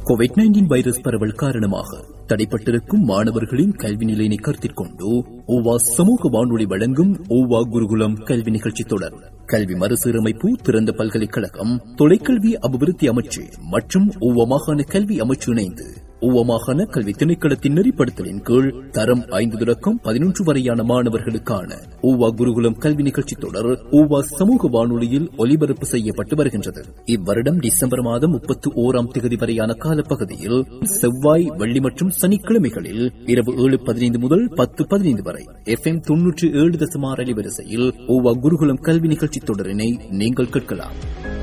Covid nineteen virus பரவல் காரணமாக தடைப்பட்டிருக்கும் மாணவர்களின் கல்வி நிலையினை கருத்தில் கொண்டு ஓவா சமூக வானொலி வழங்கும் ஓவா குருகுலம் கல்வி நிகழ்ச்சி தொடர் கல்வி மறுசீரமைப்பு திறந்த பல்கலைக்கழகம் தொலைக்கல்வி அபிவிருத்தி அமைச்சு மற்றும் ஓவா மாகாண கல்வி அமைச்சு இணைந்து ஓவா மாகாண கல்வி திணைக்களத்தின் நெறிப்படுத்தலின் கீழ் தரம் ஐந்து தொடக்கம் பதினொன்று வரையான மாணவர்களுக்கான ஓவா குருகுலம் கல்வி நிகழ்ச்சி தொடர் ஓவா சமூக வானொலியில் ஒலிபரப்பு செய்யப்பட்டு வருகின்றது இவ்வருடம் டிசம்பர் மாதம் முப்பத்தி ஓராம் தேதி வரையான காலப்பகுதியில் செவ்வாய் வெள்ளி மற்றும் சனிக்கிழமைகளில் இரவு ஏழு பதினைந்து முதல் பத்து பதினைந்து வரை எஃப் எம் தொன்னூற்றி ஏழு தசமார் அலைவரிசையில் ஓவா குருகுலம் கல்வி நிகழ்ச்சி தொடரினை நீங்கள் கேட்கலாம்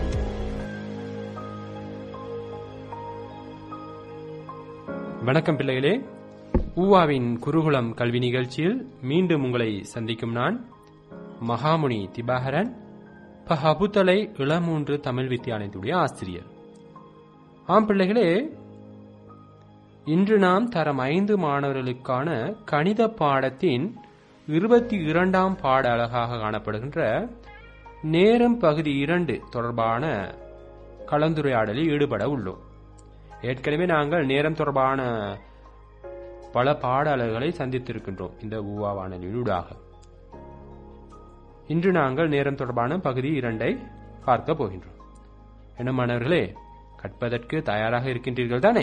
வணக்கம் பிள்ளைகளே ஊவாவின் குருகுலம் கல்வி நிகழ்ச்சியில் மீண்டும் உங்களை சந்திக்கும் நான் மகாமுனி திபாகரன் பஹபுத்தலை இளமூன்று தமிழ் வித்தியாலயத்துடைய ஆசிரியர் ஆம் பிள்ளைகளே இன்று நாம் தரம் ஐந்து மாணவர்களுக்கான கணித பாடத்தின் இருபத்தி இரண்டாம் பாட அழகாக காணப்படுகின்ற நேரம் பகுதி இரண்டு தொடர்பான கலந்துரையாடலில் ஈடுபட உள்ளோம் ஏற்கனவே நாங்கள் நேரம் தொடர்பான பல பாடல்களை சந்தித்திருக்கின்றோம் இந்த ஊவா வானொலியூடாக இன்று நாங்கள் நேரம் தொடர்பான பகுதி இரண்டை பார்க்க போகின்றோம் என்ன மாணவர்களே கற்பதற்கு தயாராக இருக்கின்றீர்கள் தானே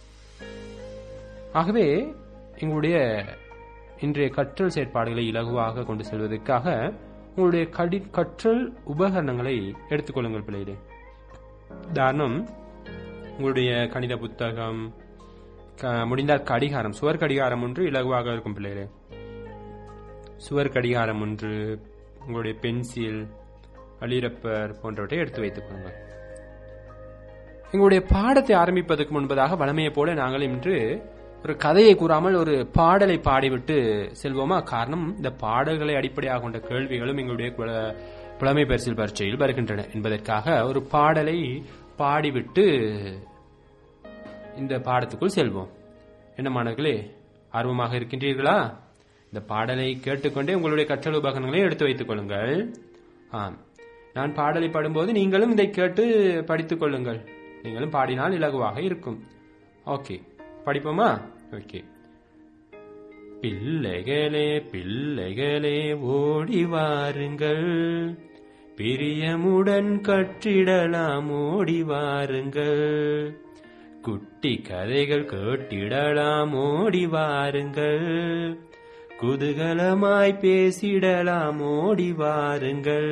ஆகவே எங்களுடைய இன்றைய கற்றல் செயற்பாடுகளை இலகுவாக கொண்டு செல்வதற்காக உங்களுடைய கடி கற்றல் உபகரணங்களை எடுத்துக்கொள்ளுங்கள் பிள்ளைகளே உதாரணம் உங்களுடைய கணித புத்தகம் க- முடிந்தால் கடிகாரம் சுவர் கடிகாரம் ஒன்று இலகுவாக இருக்கும் பிள்ளைகளே சுவர் கடிகாரம் ஒன்று உங்களுடைய பென்சில் அலிரப்பர் போன்றவற்றை எடுத்து வைத்துக் கொள்ளுங்கள் எங்களுடைய பாடத்தை ஆரம்பிப்பதற்கு முன்பதாக வழமையை போல நாங்கள் இன்று ஒரு கதையை கூறாமல் ஒரு பாடலை பாடிவிட்டு செல்வோமா காரணம் இந்த பாடல்களை அடிப்படையாக கொண்ட கேள்விகளும் எங்களுடைய குல- புலமை பரிசில் பரீட்சையில் வருகின்றன என்பதற்காக ஒரு பாடலை பாடிவிட்டு இந்த பாடத்துக்குள் செல்வோம் என்ன மாணவர்களே ஆர்வமாக இருக்கின்றீர்களா இந்த பாடலை கேட்டுக்கொண்டே உங்களுடைய கற்றல் உபகரணங்களை எடுத்து வைத்துக் கொள்ளுங்கள் ஆம் நான் பாடலை பாடும்போது நீங்களும் இதை கேட்டு படித்துக் கொள்ளுங்கள் நீங்களும் பாடினால் இலகுவாக இருக்கும் ஓகே படிப்போமா ஓகே பிள்ளைகளே பிள்ளைகளே ஓடி வாருங்கள் பிரியமுடன் கற்றிடலாம் ஓடி வாருங்கள் குட்டி கதைகள் கேட்டிடலாம் ஓடி வாருங்கள் குதூகலமாய் பேசிடலாம் ஓடி வாருங்கள்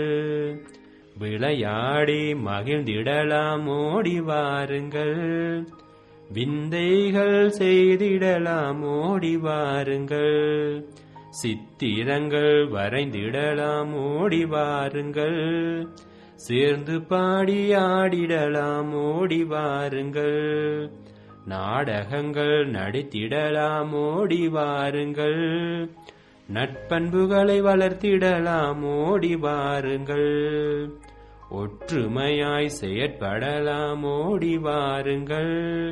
விளையாடி மகிழ்ந்திடலாம் ஓடி வாருங்கள் விந்தைகள் செய்திடலாம் ஓடி வாருங்கள் சித்திரங்கள் வரைந்திடலாம் ஓடி வாருங்கள் சேர்ந்து பாடி ஆடிடலாம் ஓடி வாருங்கள் நாடகங்கள் நடித்திடலாம் ஓடி வாருங்கள் நட்பண்புகளை வளர்த்திடலாம் ஓடி வாருங்கள் ஒற்றுமையாய் செயற்படலாம் ஓடி வாருங்கள்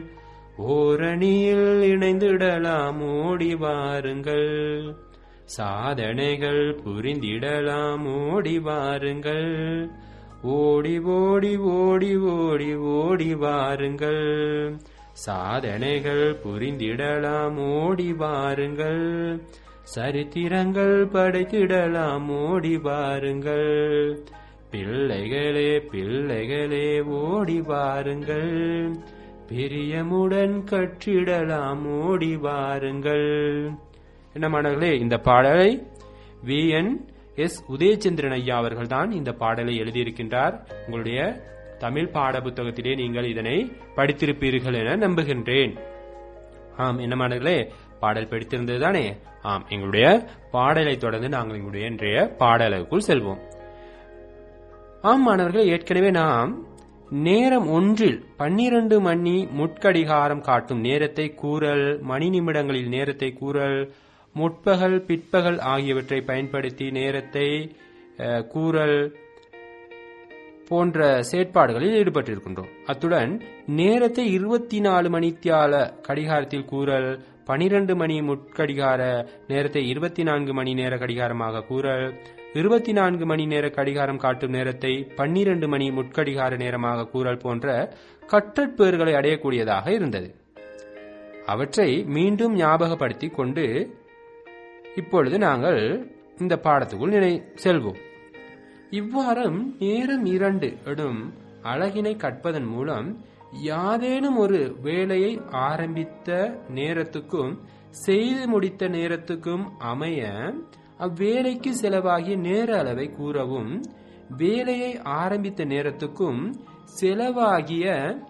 ஓரணியில் இணைந்திடலாம் ஓடி வாருங்கள் சாதனைகள் புரிந்திடலாம் ஓடி வாருங்கள் ஓடி ஓடி ஓடி ஓடி ஓடி வாருங்கள் சாதனைகள் புரிந்திடலாம் ஓடி வாருங்கள் சரித்திரங்கள் படைத்திடலாம் ஓடி வாருங்கள் பிள்ளைகளே பிள்ளைகளே ஓடி வாருங்கள் பிரியமுடன் கற்றிடலாம் ஓடி வாருங்கள் என்ன மாணவர்களே இந்த பாடலை வி என் எஸ் உதயச்சந்திரன் ஐயா அவர்கள் தான் இந்த பாடலை எழுதியிருக்கின்றார் உங்களுடைய தமிழ் பாட புத்தகத்திலே நீங்கள் இதனை படித்திருப்பீர்கள் என நம்புகின்றேன் ஆம் என்ன மாணவர்களே பாடல் படித்திருந்தது தானே ஆம் எங்களுடைய பாடலை தொடர்ந்து நாங்கள் எங்களுடைய இன்றைய பாடலுக்குள் செல்வோம் ஆம் மாணவர்களே ஏற்கனவே நாம் நேரம் ஒன்றில் பன்னிரண்டு மணி முட்கடிகாரம் காட்டும் நேரத்தை கூறல் மணி நிமிடங்களில் நேரத்தை கூறல் முற்பகல் பிற்பகல் ஆகியவற்றை பயன்படுத்தி நேரத்தை அஹ், கூறல் போன்ற செயற்பாடுகளில் ஈடுபட்டிருக்கின்றோம் அத்துடன் நேரத்தை இருபத்தி நாலு மணித்தியால கடிகாரத்தில் கூறல் பனிரெண்டு மணி முட்கடிகார நேரத்தை இருபத்தி நான்கு மணி நேர கடிகாரமாக கூறல் இருபத்தி நான்கு மணி நேர கடிகாரம் காட்டும் நேரத்தை பன்னிரண்டு மணி முட்கடிகார நேரமாக கூறல் போன்ற கட்டற்பேறுகளை அடையக்கூடியதாக இருந்தது அவற்றை மீண்டும் ஞாபகப்படுத்திக் கொண்டு இப்பொழுது நாங்கள் இந்த பாடத்துக்குள் நினை செல்வோம் இவ்வாறும் நேரம் இரண்டு எனும் அழகினை கற்பதன் மூலம் யாதேனும் ஒரு வேலையை ஆரம்பித்த நேரத்துக்கும் செய்து முடித்த நேரத்துக்கும் அமைய அவ்வேலைக்கு செலவாகிய நேர அளவை கூறவும் வேலையை ஆரம்பித்த நேரத்துக்கும் செலவாகிய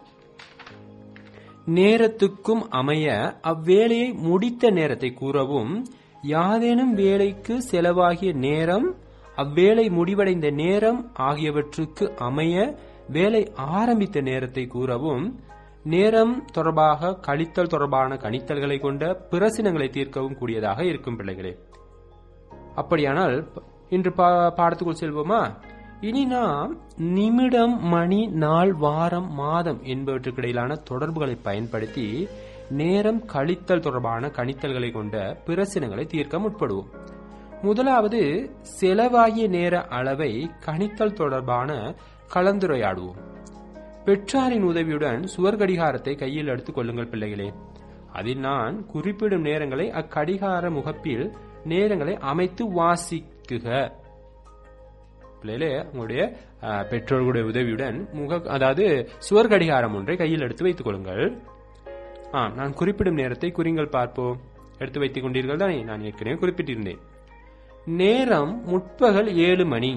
நேரத்துக்கும் அமைய அவ்வேலையை முடித்த நேரத்தை கூறவும் யாதேனும் வேலைக்கு செலவாகிய நேரம் அவ்வேலை முடிவடைந்த நேரம் ஆகியவற்றுக்கு அமைய வேலை ஆரம்பித்த நேரத்தை கூறவும் நேரம் தொடர்பாக கழித்தல் தொடர்பான கணித்தல்களை கொண்ட பிரச்சனைகளை தீர்க்கவும் கூடியதாக இருக்கும் பிள்ளைகளே அப்படியானால் இன்று பா- பாடத்துக்குள் செல்வோமா இனி நாம் நிமிடம் மணி நாள் வாரம் மாதம் என்பவற்றுக்கு இடையிலான தொடர்புகளை பயன்படுத்தி நேரம் கழித்தல் தொடர்பான கணித்தல்களை கொண்ட பிரச்சனைகளை தீர்க்க முற்படுவோம் முதலாவது செலவாகிய நேர அளவை கணித்தல் தொடர்பான கலந்துரையாடுவோம் பெற்றாரின் உதவியுடன் சுவர் கடிகாரத்தை கையில் எடுத்துக் கொள்ளுங்கள் பிள்ளைகளே அதில் நான் குறிப்பிடும் நேரங்களை அக்கடிகார முகப்பில் நேரங்களை அமைத்து வாசிக்குக பிள்ளைகளே உங்களுடைய அஹ், பெற்றோர்களுடைய உதவியுடன் முக அதாவது சுவர் கடிகாரம் ஒன்றை கையில் எடுத்து வைத்துக் கொள்ளுங்கள் ஆ நான் குறிப்பிடும் நேரத்தை குறிங்கள் பார்ப்போம் எடுத்து வைத்துக் கொண்டீர்கள் தானே நான் ஏற்கனவே குறிப்பிட்டிருந்தேன் நேரம் முற்பகல் ஏழு மணி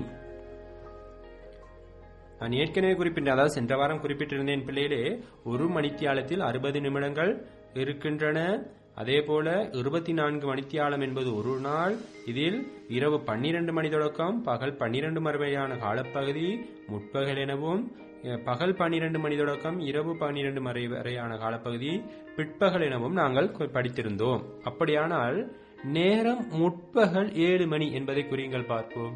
நான் ஏற்கனவே குறிப்பிட்டேன் அதாவது சென்ற வாரம் குறிப்பிட்டிருந்தேன் பிள்ளைகளே ஒரு மணித்தியாலத்தில் அறுபது நிமிடங்கள் இருக்கின்றன அதே போல இருபத்தி நான்கு மணித்தியாலம் என்பது ஒரு நாள் இதில் இரவு பன்னிரண்டு மணி தொடக்கம் பகல் பன்னிரண்டு மறுமையான காலப்பகுதி முற்பகல் எனவும் அஹ், பகல் பன்னிரண்டு மணி தொடக்கம் இரவு பன்னிரண்டு மறை வரையான காலப்பகுதி பிற்பகல் எனவும் நாங்கள் கு- படித்திருந்தோம் அப்படியானால் நேரம் முற்பகல் ஏழு மணி என்பதை குறியுங்கள் பார்ப்போம்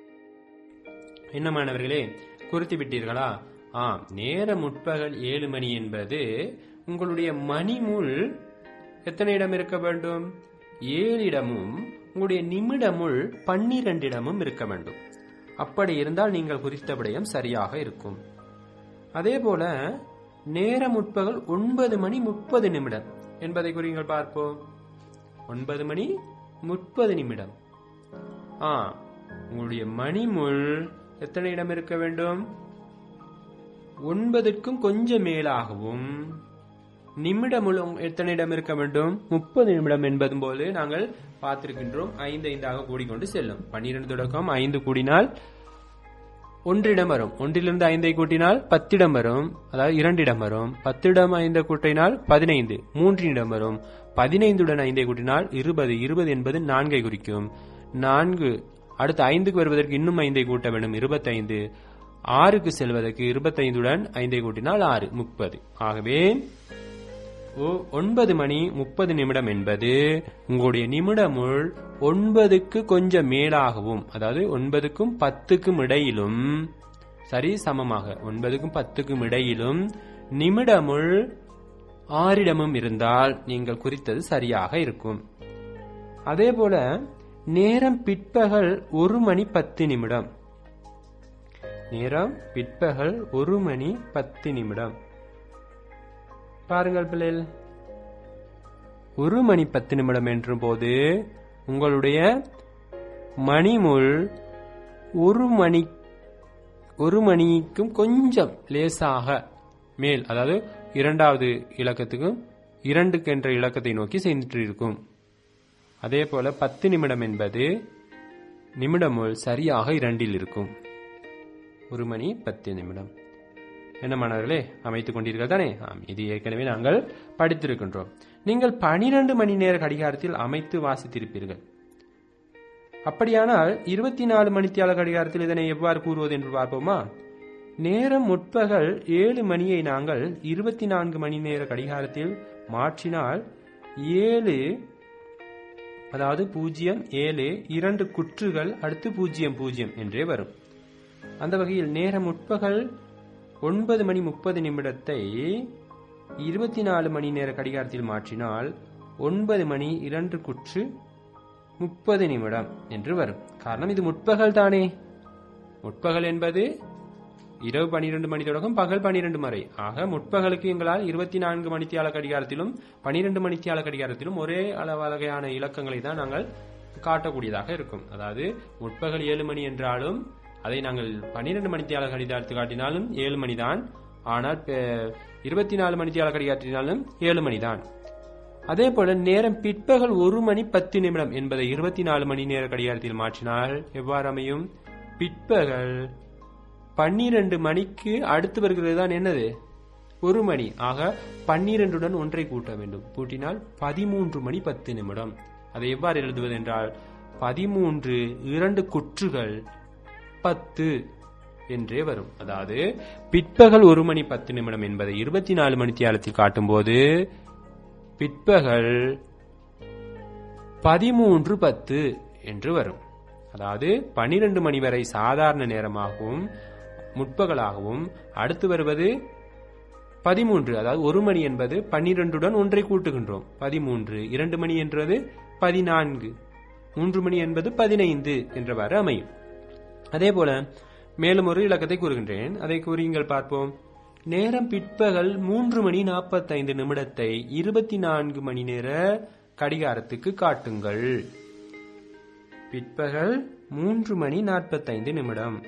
என்ன மாணவர்களே குறித்து விட்டீர்களா ஆம் நேர முற்பகல் ஏழு மணி என்பது உங்களுடைய மணிமுள் எத்தனை இடம் இருக்க வேண்டும் ஏழு இடமும் உங்களுடைய நிமிடமுள் பன்னிரண்டு இடமும் இருக்க வேண்டும் அப்படி இருந்தால் நீங்கள் குறித்த விடயம் சரியாக இருக்கும் அதே போல நேர முற்பகல் ஒன்பது மணி முப்பது நிமிடம் என்பதை குறியுங்கள் பார்ப்போம் ஒன்பது மணி முப்பது நிமிடம் ஆ உங்களுடைய மணிமுள் எத்தனை இடம் இருக்க வேண்டும் ஒன்பதுக்கும் கொஞ்சம் மேலாகவும் நிமிடமுள் உங்க- எத்தனை இடம் இருக்க வேண்டும் முப்பது நிமிடம் என்பதும் போது நாங்கள் பார்த்திருக்கின்றோம் ஐந்து ஐந்தாக கூடிக்கொண்டு செல்லும் பன்னிரண்டு தொடக்கம் ஐந்து கூடினால் ஒன்றிடம் வரும் ஒன்றிலிருந்து ஐந்தை கூட்டினால் பத்திடம் வரும் அதாவது இரண்டிடம் வரும் பத்திடம் ஐந்தை கூட்டினால் பதினைந்து மூன்றிடம் வரும் பதினைந்துடன் ஐந்தை கூட்டினால் இருபது இருபது என்பது நான்கை குறிக்கும் நான்கு அடுத்து ஐந்துக்கு வருவதற்கு இன்னும் ஐந்தை கூட்ட வேண்டும் இருபத்தைந்து ஆறுக்கு செல்வதற்கு இருபத்தைந்துடன் ஐந்தை கூட்டினால் ஆறு முப்பது ஆகவே ஓ- ஒன்பது மணி முப்பது நிமிடம் என்பது உங்களுடைய நிமிடமுள் ஒன்பதுக்கு கொஞ்சம் மேலாகவும் அதாவது ஒன்பதுக்கும் பத்துக்கும் இடையிலும் சரி சமமாக ஒன்பதுக்கும் பத்துக்கும் இடையிலும் நிமிடமுள் ஆறிடமும் இருந்தால் நீங்கள் குறித்தது சரியாக இருக்கும் அதே போல நேரம் பிற்பகல் ஒரு மணி பத்து நிமிடம் நேரம் பிற்பகல் ஒரு மணி பத்து நிமிடம் பாருங்கள் பிள்ளைகள் ஒரு மணி பத்து நிமிடம் என்ற போது உங்களுடைய மணிமுள் ஒரு மணி ஒரு மணிக்கும் கொஞ்சம் லேசாக மேல் அதாவது இரண்டாவது இலக்கத்துக்கும் இரண்டுக்கு என்ற இலக்கத்தை நோக்கி சென்று இருக்கும் அதே போல பத்து நிமிடம் என்பது நிமிடமுள் சரியாக இரண்டில் இருக்கும் ஒரு மணி பத்து நிமிடம் என்ன மாணவர்களே அமைத்துக் கொண்டீர்கள் தானே ஆம் இது ஏற்கனவே நாங்கள் படித்திருக்கின்றோம் நீங்கள் பனிரெண்டு மணி நேர கடிகாரத்தில் அமைத்து வாசித்திருப்பீர்கள் அப்படியானால் இருபத்தி நாலு மணித்தியால கடிகாரத்தில் இதனை எவ்வாறு கூறுவது என்று பார்ப்போமா நேரம் முற்பகல் ஏழு மணியை நாங்கள் இருபத்தி நான்கு மணி நேர கடிகாரத்தில் மாற்றினால் ஏழு அதாவது பூஜ்ஜியம் ஏழு இரண்டு குற்றுகள் அடுத்து பூஜ்ஜியம் பூஜ்ஜியம் என்றே வரும் அந்த வகையில் நேரம் முற்பகல் ஒன்பது மணி முப்பது நிமிடத்தை இருபத்தி நாலு மணி நேர கடிகாரத்தில் மாற்றினால் ஒன்பது மணி இரண்டு குற்று முப்பது நிமிடம் என்று வரும் காரணம் இது முற்பகல் தானே முற்பகல் என்பது இரவு பனிரெண்டு மணி தொடக்கம் பகல் பனிரெண்டு வரை ஆக முற்பகலுக்கு எங்களால் இருபத்தி நான்கு மணித்தியால கடிகாரத்திலும் பனிரெண்டு மணித்தியால கடிகாரத்திலும் ஒரே அளவு வகையான இலக்கங்களை தான் நாங்கள் காட்டக்கூடியதாக இருக்கும் அதாவது முற்பகல் ஏழு மணி என்றாலும் அதை நாங்கள் பனிரெண்டு மணித்தியால கடிகாரத்து காட்டினாலும் ஏழு மணிதான் ஆனால் இருபத்தி நாலு மணித்தியால கடிகாரத்தினாலும் ஏழு மணிதான் அதே போல நேரம் பிற்பகல் ஒரு மணி பத்து நிமிடம் என்பதை இருபத்தி நாலு மணி நேர கடிகாரத்தில் மாற்றினால் எவ்வாறு அமையும் பிற்பகல் பன்னிரண்டு மணிக்கு அடுத்து வருகிறது தான் என்னது ஒரு மணி ஆக பன்னிரண்டுடன் ஒன்றை கூட்ட வேண்டும் கூட்டினால் பதிமூன்று மணி பத்து நிமிடம் அதை எவ்வாறு எழுதுவது என்றால் பதிமூன்று இரண்டு குற்றுகள் பத்து என்றே வரும் அதாவது பிற்பகல் ஒரு மணி பத்து நிமிடம் என்பதை இருபத்தி நாலு மணி தியாலத்தில் காட்டும்போது பிற்பகல் பதிமூன்று பத்து என்று வரும் அதாவது பனிரெண்டு மணி வரை சாதாரண நேரமாகவும் முற்பகலாகவும் அடுத்து வருவது பதிமூன்று அதாவது ஒரு மணி என்பது பன்னிரண்டுடன் ஒன்றை கூட்டுகின்றோம் பதிமூன்று இரண்டு மணி என்றது பதினான்கு மூன்று மணி என்பது பதினைந்து என்றவாறு அமையும் அதே போல மேலும் ஒரு இலக்கத்தை கூறுகின்றேன் அதை கூறியுங்கள் பார்ப்போம் நேரம் பிற்பகல் மூன்று மணி நாற்பத்தைந்து நிமிடத்தை இருபத்தி நான்கு மணி நேர கடிகாரத்துக்கு காட்டுங்கள் பிற்பகல் மூன்று மணி நாற்பத்தைந்து நிமிடம்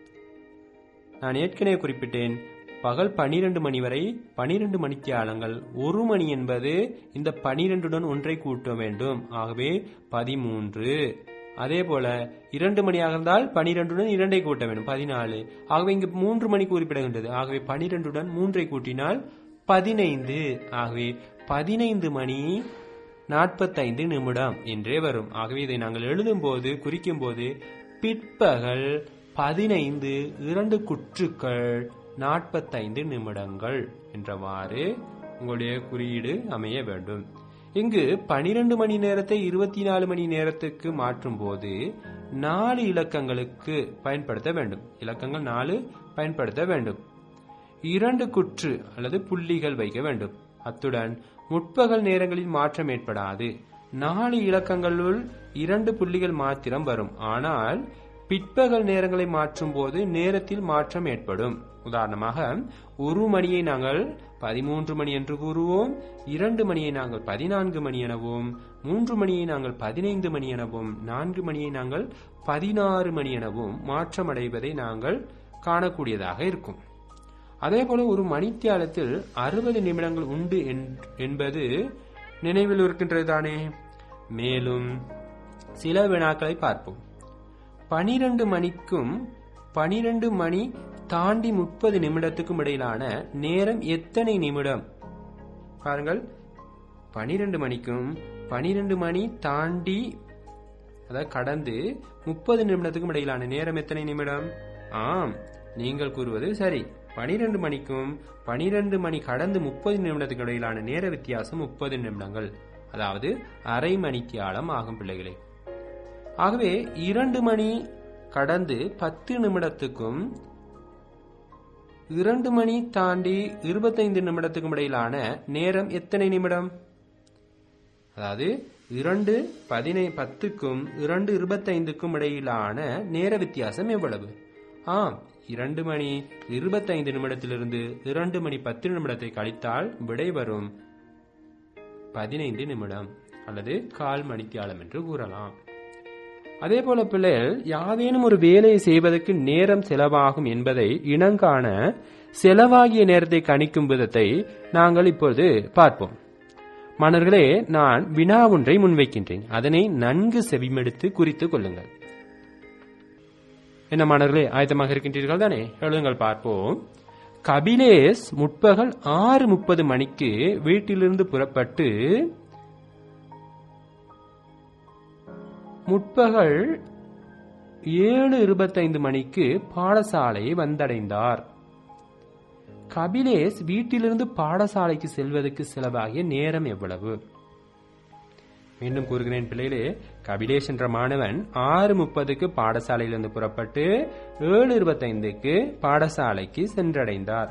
நான் ஏற்கனவே குறிப்பிட்டேன் பகல் பனிரெண்டு மணி வரை பனிரெண்டு மணித்தியாலங்கள் ஒரு மணி என்பது இந்த பனிரெண்டுடன் ஒன்றை கூட்ட வேண்டும் ஆகவே பதிமூன்று அதே போல இரண்டு மணியாக இருந்தால் பனிரெண்டுடன் இரண்டை கூட்ட வேண்டும் பதினாலு ஆகவே இங்கு மூன்று மணி குறிப்பிடுகின்றது ஆகவே பனிரெண்டுடன் மூன்றை கூட்டினால் பதினைந்து ஆகவே பதினைந்து மணி நாற்பத்தைந்து நிமிடம் என்றே வரும் ஆகவே இதை நாங்கள் எழுதும் போது குறிக்கும் போது பிற்பகல் பதினைந்து இரண்டு குற்றுக்கள் நாற்பத்தைந்து நிமிடங்கள் என்றவாறு உங்களுடைய குறியீடு அமைய வேண்டும் இங்கு பனிரெண்டு மணி நேரத்தை இருபத்தி நாலு மணி நேரத்துக்கு மாற்றும் போது நாலு இலக்கங்களுக்கு பயன்படுத்த வேண்டும் இலக்கங்கள் நாலு பயன்படுத்த வேண்டும் இரண்டு குற்று அல்லது புள்ளிகள் வைக்க வேண்டும் அத்துடன் முற்பகல் நேரங்களில் மாற்றம் ஏற்படாது நாலு இலக்கங்களுள் இரண்டு புள்ளிகள் மாத்திரம் வரும் ஆனால் பிற்பகல் நேரங்களை மாற்றும் போது நேரத்தில் மாற்றம் ஏற்படும் உதாரணமாக ஒரு மணியை நாங்கள் பதிமூன்று மணி என்று கூறுவோம் இரண்டு மணியை நாங்கள் பதினான்கு மணி எனவும் மூன்று மணியை நாங்கள் பதினைந்து மணி எனவும் நான்கு மணியை நாங்கள் பதினாறு மணி எனவும் மாற்றமடைவதை நாங்கள் காணக்கூடியதாக இருக்கும் அதே போல ஒரு மணித்தியாலத்தில் அறுபது நிமிடங்கள் உண்டு என்பது நினைவில் இருக்கின்றது தானே மேலும் சில வினாக்களை பார்ப்போம் பனிரெண்டு மணிக்கும் பனிரெண்டு மணி தாண்டி முப்பது நிமிடத்துக்கும் இடையிலான நேரம் எத்தனை நிமிடம் பாருங்கள் பனிரெண்டு மணிக்கும் பனிரெண்டு மணி தாண்டி அதாவது கடந்து முப்பது நிமிடத்துக்கும் இடையிலான நேரம் எத்தனை நிமிடம் ஆம் நீங்கள் கூறுவது சரி பனிரெண்டு மணிக்கும் பனிரெண்டு மணி கடந்து முப்பது நிமிடத்துக்கு இடையிலான நேர வித்தியாசம் முப்பது நிமிடங்கள் அதாவது அரை மணித்தியாலம் ஆகும் பிள்ளைகளே ஆகவே இரண்டு மணி கடந்து பத்து நிமிடத்துக்கும் இரண்டு மணி தாண்டி இருபத்தைந்து நிமிடத்துக்கும் இடையிலான நேரம் எத்தனை நிமிடம் அதாவது இரண்டு பதினை பத்துக்கும் இரண்டு இருபத்தைந்துக்கும் இடையிலான நேர வித்தியாசம் எவ்வளவு ஆம் இரண்டு மணி இருபத்தைந்து நிமிடத்திலிருந்து இரண்டு மணி பத்து நிமிடத்தை கழித்தால் விடை வரும் பதினைந்து நிமிடம் அல்லது கால் மணித்தியாலம் என்று கூறலாம் அதே போல பிள்ளைகள் யாதேனும் ஒரு வேலையை செய்வதற்கு நேரம் செலவாகும் என்பதை இனங்காண செலவாகிய நேரத்தை கணிக்கும் விதத்தை நாங்கள் இப்பொழுது பார்ப்போம் மாணவர்களே நான் வினா ஒன்றை முன்வைக்கின்றேன் அதனை நன்கு செவிமெடுத்து குறித்துக் கொள்ளுங்கள் என்ன மாணவர்களே ஆயத்தமாக இருக்கின்றீர்கள் தானே எழுதுங்கள் பார்ப்போம் கபிலேஷ் முற்பகல் ஆறு முப்பது மணிக்கு வீட்டிலிருந்து புறப்பட்டு முற்பகல் ஏழு இருபத்தைந்து மணிக்கு பாடசாலையை வந்தடைந்தார் கபிலேஷ் வீட்டிலிருந்து பாடசாலைக்கு செல்வதற்கு செலவாகிய நேரம் எவ்வளவு மீண்டும் கூறுகிறேன் பிள்ளைகளே கபிலேஷ் என்ற மாணவன் ஆறு முப்பதுக்கு பாடசாலையிலிருந்து புறப்பட்டு ஏழு இருபத்தைந்துக்கு பாடசாலைக்கு சென்றடைந்தார்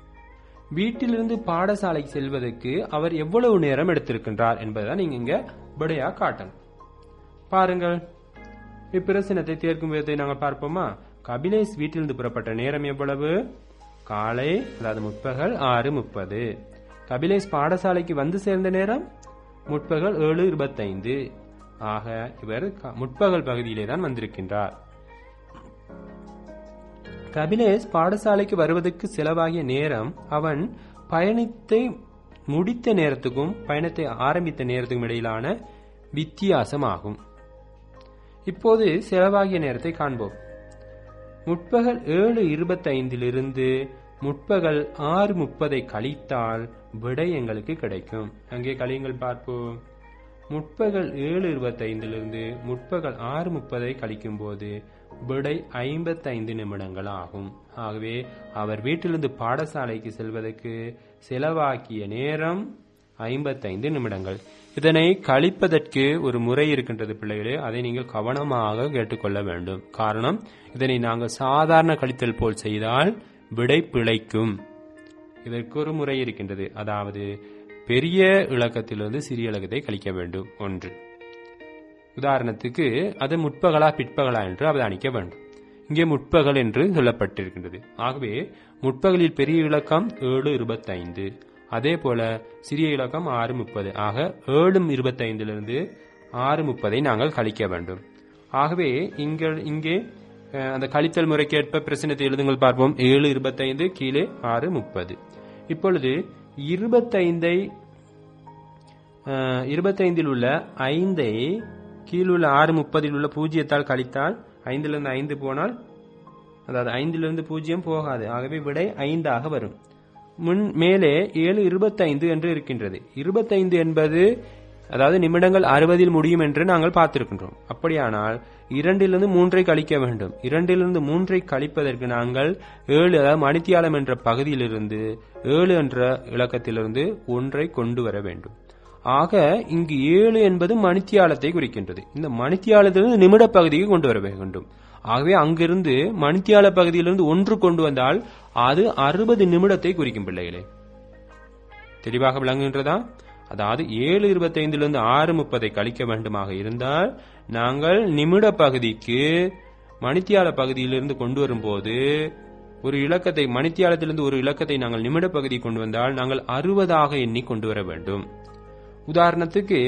வீட்டிலிருந்து பாடசாலைக்கு செல்வதற்கு அவர் எவ்வளவு நேரம் எடுத்திருக்கின்றார் என்பதுதான் நீங்க இங்க விடையா காட்டணும் பாருங்கள் இப்பிரசனத்தை தீர்க்கும் விதத்தை நாங்கள் பார்ப்போமா கபிலேஷ் வீட்டிலிருந்து புறப்பட்ட நேரம் எவ்வளவு காலை அதாவது முற்பகல் ஆறு முப்பது கபிலேஷ் பாடசாலைக்கு வந்து சேர்ந்த நேரம் முற்பகல் ஏழு இருபத்தைந்து ஆக இவர் க- முற்பகல் பகுதியிலே தான் வந்திருக்கின்றார் கபிலேஷ் பாடசாலைக்கு வருவதற்கு செலவாகிய நேரம் அவன் பயணத்தை முடித்த நேரத்துக்கும் பயணத்தை ஆரம்பித்த நேரத்துக்கும் இடையிலான வித்தியாசமாகும் இப்போது செலவாகிய நேரத்தை காண்போம் முற்பகல் ஏழு இருபத்தைந்திலிருந்து முற்பகல் ஆறு முப்பதை கழித்தால் விடை எங்களுக்கு கிடைக்கும் அங்கே கழியுங்கள் பார்ப்போம் முற்பகல் ஏழு இருபத்தைந்திலிருந்து முற்பகல் ஆறு முப்பதை கழிக்கும் போது விடை ஐம்பத்தைந்து நிமிடங்கள் ஆகும் ஆகவே அவர் வீட்டிலிருந்து பாடசாலைக்கு செல்வதற்கு செலவாக்கிய நேரம் ஐம்பத்தைந்து நிமிடங்கள் இதனை கழிப்பதற்கு ஒரு முறை இருக்கின்றது பிள்ளைகளே அதை நீங்கள் கவனமாக கேட்டுக்கொள்ள வேண்டும் காரணம் இதனை நாங்கள் சாதாரண கழித்தல் போல் செய்தால் விடை பிழைக்கும் இதற்கு ஒரு முறை இருக்கின்றது அதாவது பெரிய இலக்கத்திலிருந்து சிறிய இலக்கத்தை கழிக்க வேண்டும் ஒன்று உதாரணத்துக்கு அது முற்பகலா பிற்பகலா என்று அவதானிக்க வேண்டும் இங்கே முற்பகல் என்று சொல்லப்பட்டிருக்கின்றது ஆகவே முற்பகலில் பெரிய இலக்கம் ஏழு இருபத்தைந்து அதே போல சிறிய இலக்கம் ஆறு முப்பது ஆக ஏழு இருபத்தைந்திலிருந்து ஆறு முப்பதை நாங்கள் கழிக்க வேண்டும் ஆகவே இங்க இங்கே அஹ், அந்த கழித்தல் முறைக்கேற்ப பிரச்சனத்தை எழுதுங்கள் பார்ப்போம் ஏழு இருபத்தைந்து கீழே ஆறு முப்பது இப்பொழுது இருபத்தைந்தை அஹ், இருபத்தைந்தில் உள்ள ஐந்தை கீழுள்ள ஆறு முப்பதில் உள்ள பூஜ்ஜியத்தால் கழித்தால் ஐந்திலிருந்து ஐந்து போனால் அதாவது ஐந்திலிருந்து பூஜ்ஜியம் போகாது ஆகவே விடை ஐந்தாக வரும் முன் மேலே ஏழு இருபத்தைந்து என்று இருக்கின்றது இருபத்தைந்து என்பது அதாவது நிமிடங்கள் அறுபதில் முடியும் என்று நாங்கள் பார்த்திருக்கின்றோம் அப்படியானால் இரண்டிலிருந்து மூன்றை கழிக்க வேண்டும் இரண்டிலிருந்து மூன்றை கழிப்பதற்கு நாங்கள் ஏழு அதாவது மணித்தியாலம் என்ற பகுதியிலிருந்து ஏழு என்ற இலக்கத்திலிருந்து ஒன்றை கொண்டு வர வேண்டும் ஆக இங்கு ஏழு என்பது மணித்தியாலத்தை குறிக்கின்றது இந்த மணித்தியாலத்திலிருந்து நிமிட பகுதிக்கு கொண்டு வர வேண்டும் ஆகவே அங்கிருந்து மணித்தியால பகுதியிலிருந்து ஒன்று கொண்டு வந்தால் அது அறுபது நிமிடத்தை குறிக்கும் பிள்ளைகளே தெளிவாக விளங்குகின்றதா அதாவது ஏழு இருபத்தைந்திலிருந்து ஆறு முப்பதை கழிக்க வேண்டுமாக இருந்தால் நாங்கள் நிமிட பகுதிக்கு மணித்தியால பகுதியிலிருந்து கொண்டு வரும்போது ஒரு இலக்கத்தை மணித்தியாலத்திலிருந்து ஒரு இலக்கத்தை நாங்கள் நிமிட பகுதி கொண்டு வந்தால் நாங்கள் அறுபதாக எண்ணி கொண்டு வர வேண்டும் உதாரணத்துக்கு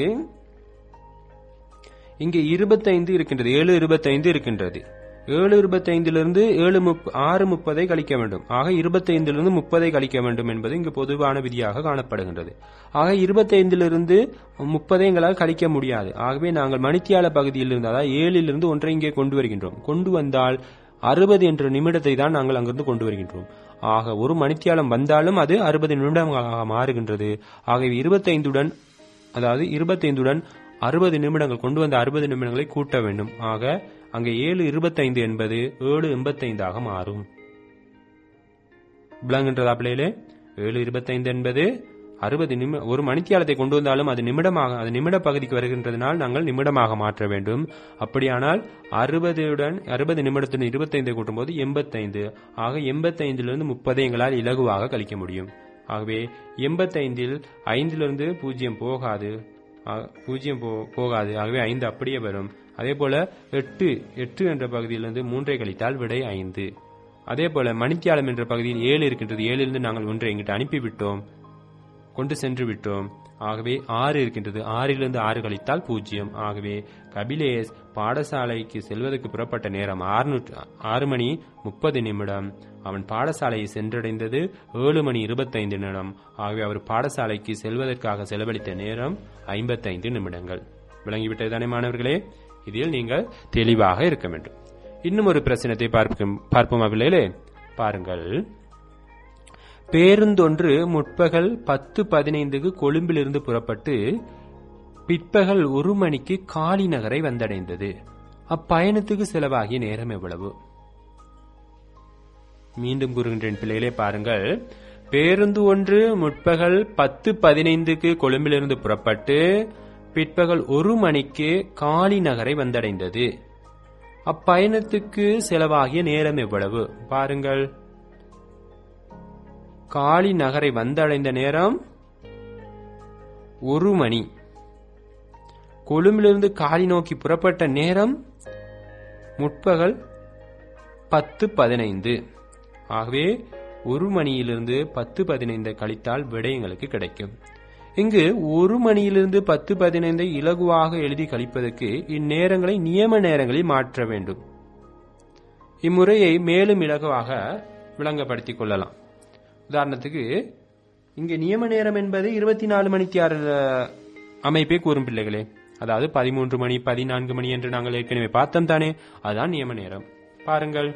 இங்கே இருபத்தைந்து இருக்கின்றது ஏழு இருபத்தைந்து இருக்கின்றது ஏழு இருபத்தைந்திலிருந்து ஏழு முப் ஆறு முப்பதை கழிக்க வேண்டும் ஆக இருபத்தைந்திலிருந்து முப்பதை கழிக்க வேண்டும் என்பது இங்கு பொதுவான விதியாக காணப்படுகின்றது ஆக இருபத்தைந்திலிருந்து முப்பதை எங்களால் கழிக்க முடியாது ஆகவே நாங்கள் மணித்தியால பகுதியிலிருந்து அதாவது ஏழிலிருந்து ஒன்றை இங்கே கொண்டு வருகின்றோம் கொண்டு வந்தால் அறுபது என்ற நிமிடத்தை தான் நாங்கள் அங்கிருந்து கொண்டு வருகின்றோம் ஆக ஒரு மணித்தியாலம் வந்தாலும் அது அறுபது நிமிடங்களாக மாறுகின்றது ஆகவே இருபத்தைந்துடன் அதாவது இருபத்தைந்துடன் அறுபது நிமிடங்கள் கொண்டு வந்த அறுபது நிமிடங்களை கூட்ட வேண்டும் ஆக அங்கே ஏழு இருபத்தைந்து என்பது ஏழு எண்பத்தைந்தாக மாறும் விளங்குகின்றதா பிள்ளைகளே ஏழு இருபத்தைந்து என்பது அறுபது நிமி ஒரு மணித்தியாலத்தை கொண்டு வந்தாலும் அது நிமிடமாக அது நிமிட பகுதிக்கு வருகின்றதனால் நாங்கள் நிமிடமாக மாற்ற வேண்டும் அப்படியானால் அறுபதுடன் அறுபது நிமிடத்துடன் இருபத்தைந்தை கூட்டும்போது எண்பத்தைந்து ஆக எண்பத்தைந்திலிருந்து முப்பதை எங்களால் இலகுவாக கழிக்க முடியும் ஆகவே எண்பத்தைந்தில் ஐந்திலிருந்து பூஜ்ஜியம் போகாது ஆ- பூஜ்ஜியம் போ- போகாது ஆகவே ஐந்து அப்படியே வரும் அதே போல எட்டு எட்டு என்ற பகுதியிலிருந்து மூன்றை கழித்தால் விடை ஐந்து அதே போல மணித்தியாலம் என்ற பகுதியில் ஏழு இருக்கின்றது ஏழிலிருந்து நாங்கள் ஒன்றை எங்கிட்ட அனுப்பிவிட்டோம் கொண்டு சென்று விட்டோம் ஆகவே ஆறு இருக்கின்றது ஆறிலிருந்து ஆறு கழித்தால் பூஜ்ஜியம் ஆகவே கபிலேஷ் பாடசாலைக்கு செல்வதற்கு புறப்பட்ட நேரம் ஆறுநூற்று ஆறு மணி முப்பது நிமிடம் அவன் பாடசாலையை சென்றடைந்தது ஏழு மணி இருபத்தைந்து நிமிடம் ஆகவே அவர் பாடசாலைக்கு செல்வதற்காக செலவழித்த நேரம் ஐம்பத்தைந்து நிமிடங்கள் விளங்கிவிட்டது தானே மாணவர்களே இதில் நீங்கள் தெளிவாக இருக்க வேண்டும் இன்னும் ஒரு பிரச்சனத்தை பார்க்கும் பார்ப்போமா பிள்ளைகளே பாருங்கள் பேருந்தொன்று முற்பகல் பத்து பதினைந்துக்கு கொழும்பிலிருந்து புறப்பட்டு பிற்பகல் ஒரு மணிக்கு காலி நகரை வந்தடைந்தது அப்பயணத்துக்கு செலவாகிய நேரம் எவ்வளவு மீண்டும் கூறுகின்றேன் பிள்ளைகளே பாருங்கள் பேருந்து ஒன்று முற்பகல் பத்து பதினைந்துக்கு கொழும்பிலிருந்து புறப்பட்டு பிற்பகல் ஒரு மணிக்கு காலி நகரை வந்தடைந்தது அப்பயணத்துக்கு செலவாகிய நேரம் எவ்வளவு பாருங்கள் காலி நகரை வந்தடைந்த நேரம் ஒரு மணி கொழும்பிலிருந்து காலி நோக்கி புறப்பட்ட நேரம் முற்பகல் பத்து பதினைந்து ஆகவே ஒரு மணியிலிருந்து பத்து பதினைந்து கழித்தால் விடை எங்களுக்கு கிடைக்கும் இங்கு ஒரு மணியிலிருந்து பத்து பதினைந்தை இலகுவாக எழுதி கழிப்பதற்கு இந்நேரங்களை நியம நேரங்களில் மாற்ற வேண்டும் இம்முறையை மேலும் இலகுவாக விளங்கப்படுத்திக் கொள்ளலாம் உதாரணத்துக்கு இங்கே நியம நேரம் என்பது இருபத்தி நாலு மணிக்கு ஆறு அமைப்பை கூறும் பிள்ளைகளே அதாவது பதிமூன்று மணி பதினான்கு மணி என்று நாங்கள் ஏற்கனவே பார்த்தோம் தானே அதுதான் நியம நேரம் பாருங்கள்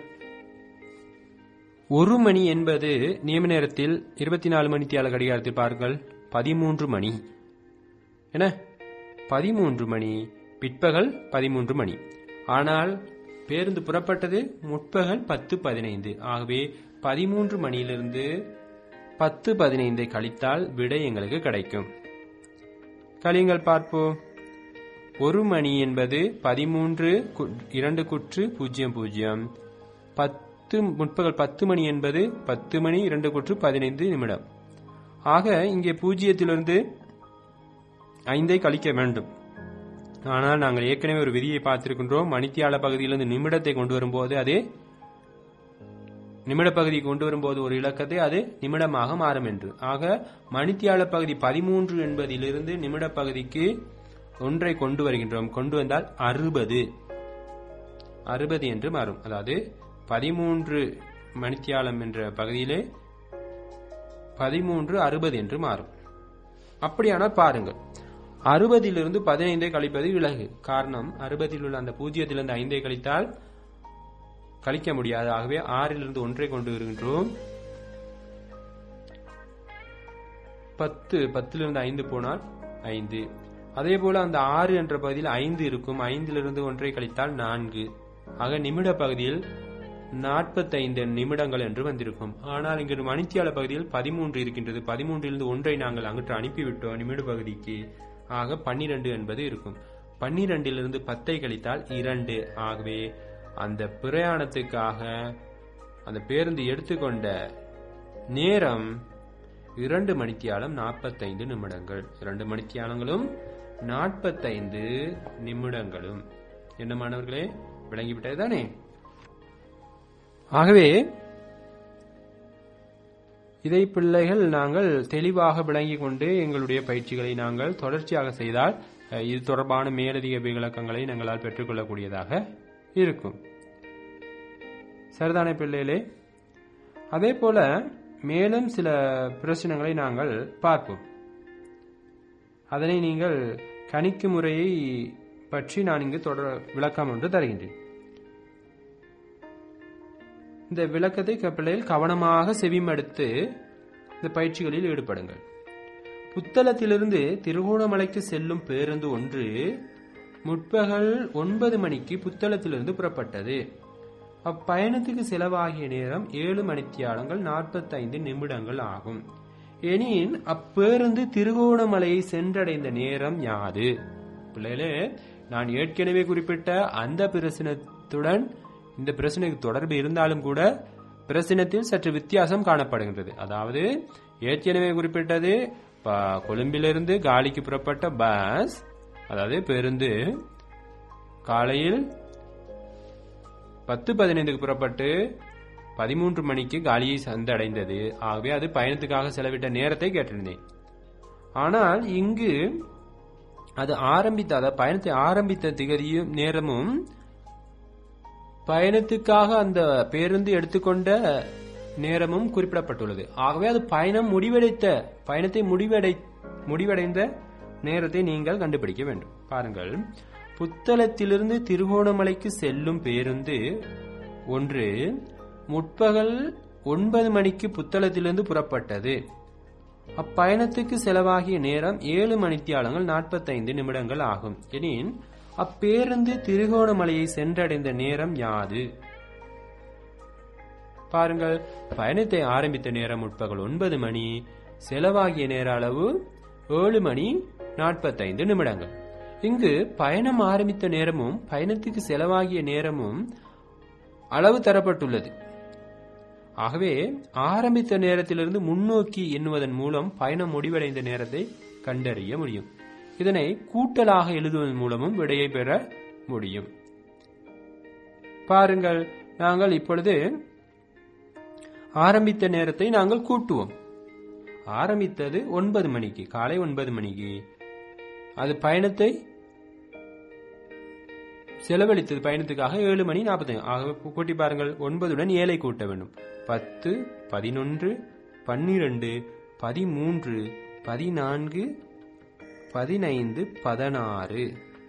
ஒரு மணி என்பது நியம நேரத்தில் இருபத்தி நாலு மணி தியால கடிகாரத்தில் பாருங்கள் பதிமூன்று மணி என்ன பதிமூன்று மணி பிற்பகல் பதிமூன்று மணி ஆனால் பேருந்து புறப்பட்டது முற்பகல் பத்து பதினைந்து ஆகவே பதிமூன்று மணியிலிருந்து பத்து பதினைந்தை கழித்தால் விடை எங்களுக்கு கிடைக்கும் கழியுங்கள் பார்ப்போம் ஒரு மணி என்பது பதிமூன்று கு- இரண்டு குற்று பூஜ்ஜியம் பூஜ்ஜியம் பத்து முற்பகல் பத்து மணி என்பது பத்து மணி இரண்டு குற்று பதினைந்து நிமிடம் ஆக இங்கே பூஜ்ஜியத்திலிருந்து ஐந்தை கழிக்க வேண்டும் ஆனால் நாங்கள் ஏற்கனவே ஒரு விதியை பார்த்திருக்கின்றோம் மணித்தியால பகுதியிலிருந்து நிமிடத்தை கொண்டு வரும்போது அது நிமிட பகுதி கொண்டு வரும்போது ஒரு இலக்கத்தை அது நிமிடமாக மாறும் என்று ஆக மணித்தியால பகுதி பதிமூன்று என்பதிலிருந்து நிமிட பகுதிக்கு ஒன்றை கொண்டு வருகின்றோம் கொண்டு வந்தால் அறுபது அறுபது என்று மாறும் அதாவது பதிமூன்று மணித்தியாலம் என்ற பகுதியிலே பதிமூன்று அறுபது என்று மாறும் அப்படியானால் பாருங்கள் அறுபதிலிருந்து பதினைந்தை கழிப்பது இலகு காரணம் அறுபதில் உள்ள அந்த பூஜ்ஜியத்திலிருந்து ஐந்தை கழித்தால் கழிக்க முடியாது ஆகவே ஆறிலிருந்து ஒன்றை கொண்டு வருகின்றோம் பத்து பத்திலிருந்து ஐந்து போனால் ஐந்து அதே போல அந்த ஆறு என்ற பகுதியில் ஐந்து இருக்கும் ஐந்திலிருந்து ஒன்றை கழித்தால் நான்கு ஆக நிமிட பகுதியில் நாற்பத்தைந்து நிமிடங்கள் என்று வந்திருக்கும் ஆனால் இங்கு மணித்தியால பகுதியில் பதிமூன்று இருக்கின்றது பதிமூன்றிலிருந்து ஒன்றை நாங்கள் அங்கிட்டு அனுப்பிவிட்டோம் நிமிட பகுதிக்கு ஆக பன்னிரண்டு என்பது இருக்கும் பன்னிரண்டிலிருந்து பத்தை கழித்தால் இரண்டு ஆகவே அந்த பிரயாணத்துக்காக அந்த பேருந்து எடுத்துக்கொண்ட நேரம் இரண்டு மணித்தியாலம் நாற்பத்தைந்து நிமிடங்கள் இரண்டு மணித்தியாலங்களும் நாற்பத்தைந்து நிமிடங்களும் என்ன மாணவர்களே விளங்கிவிட்டது தானே ஆகவே இதை பிள்ளைகள் நாங்கள் தெளிவாக விளங்கிக் கொண்டு எங்களுடைய பயிற்சிகளை நாங்கள் தொடர்ச்சியாக செய்தால் அஹ், இது தொடர்பான மேலதிக விளக்கங்களை நாங்களால் பெற்றுக்கொள்ளக்கூடியதாக இருக்கும் சரிதானே பிள்ளைகளே அதே போல மேலும் சில பிரச்சனைகளை நாங்கள் பார்ப்போம் அதனை நீங்கள் கணிக்கும் முறையை பற்றி நான் இங்கு தொடர் விளக்கம் ஒன்று தருகின்றேன் இந்த விளக்கத்தை கப்பிள்ளையில் கவனமாக செவிமடுத்து இந்த பயிற்சிகளில் ஈடுபடுங்கள் புத்தளத்திலிருந்து திருகோணமலைக்கு செல்லும் பேருந்து ஒன்று முற்பகல் ஒன்பது மணிக்கு புத்தளத்திலிருந்து புறப்பட்டது அப்பயணத்துக்கு செலவாகிய நேரம் ஏழு மணித்தியாலங்கள் நாற்பத்தைந்து நிமிடங்கள் ஆகும் எனின் அப்பேருந்து திருகோணமலையை சென்றடைந்த நேரம் யாது பிள்ளைகளே நான் ஏற்கனவே குறிப்பிட்ட அந்த பிரச்சனத்துடன் இந்த பிரச்சனைக்கு தொடர்பு இருந்தாலும் கூட பிரச்சனத்தில் சற்று வித்தியாசம் காணப்படுகின்றது அதாவது ஏற்கனவே குறிப்பிட்டது ப- கொழும்பிலிருந்து காலிக்கு புறப்பட்ட பஸ் அதாவது பேருந்து காலையில் பத்து பதினைந்துக்கு புறப்பட்டு பதிமூன்று மணிக்கு காலியை சந்தடைந்தது ஆகவே அது பயணத்துக்காக செலவிட்ட நேரத்தை கேட்டிருந்தேன் ஆனால் இங்கு அது ஆரம்பித்த அதாவது பயணத்தை ஆரம்பித்த திகதியும் நேரமும் பயணத்துக்காக அந்த பேருந்து எடுத்துக்கொண்ட நேரமும் குறிப்பிடப்பட்டுள்ளது ஆகவே அது பயணம் முடிவடைத்த பயணத்தை முடிவடை முடிவடைந்த நேரத்தை நீங்கள் கண்டுபிடிக்க வேண்டும் பாருங்கள் புத்தளத்திலிருந்து திருகோணமலைக்கு செல்லும் பேருந்து ஒன்று முற்பகல் ஒன்பது மணிக்கு புத்தளத்திலிருந்து புறப்பட்டது அப்பயணத்துக்கு செலவாகிய நேரம் ஏழு மணித்தியாலங்கள் நாற்பத்தைந்து நிமிடங்கள் ஆகும் எனின் அப்பேருந்து திருகோணமலையை சென்றடைந்த நேரம் யாது பாருங்கள் பயணத்தை ஆரம்பித்த நேரம் முற்பகல் ஒன்பது மணி செலவாகிய நேர அளவு ஏழு மணி நாற்பத்தைந்து நிமிடங்கள் இங்கு பயணம் ஆரம்பித்த நேரமும் பயணத்துக்கு செலவாகிய நேரமும் அளவு தரப்பட்டுள்ளது ஆகவே ஆரம்பித்த நேரத்திலிருந்து முன்னோக்கி எண்ணுவதன் மூலம் பயணம் முடிவடைந்த நேரத்தை கண்டறிய முடியும் இதனை கூட்டலாக எழுதுவதன் மூலமும் விடையை பெற முடியும் பாருங்கள் நாங்கள் இப்பொழுது ஆரம்பித்த நேரத்தை நாங்கள் கூட்டுவோம் ஆரம்பித்தது ஒன்பது மணிக்கு காலை ஒன்பது மணிக்கு அது பயணத்தை செலவழித்தது பயணத்துக்காக ஏழு மணி நாற்பத்தி ஆக கூட்டி பாருங்கள் ஒன்பதுடன் ஏழை கூட்ட வேண்டும் பத்து பதினொன்று பன்னிரண்டு பதிமூன்று பதினான்கு பதினைந்து பதினாறு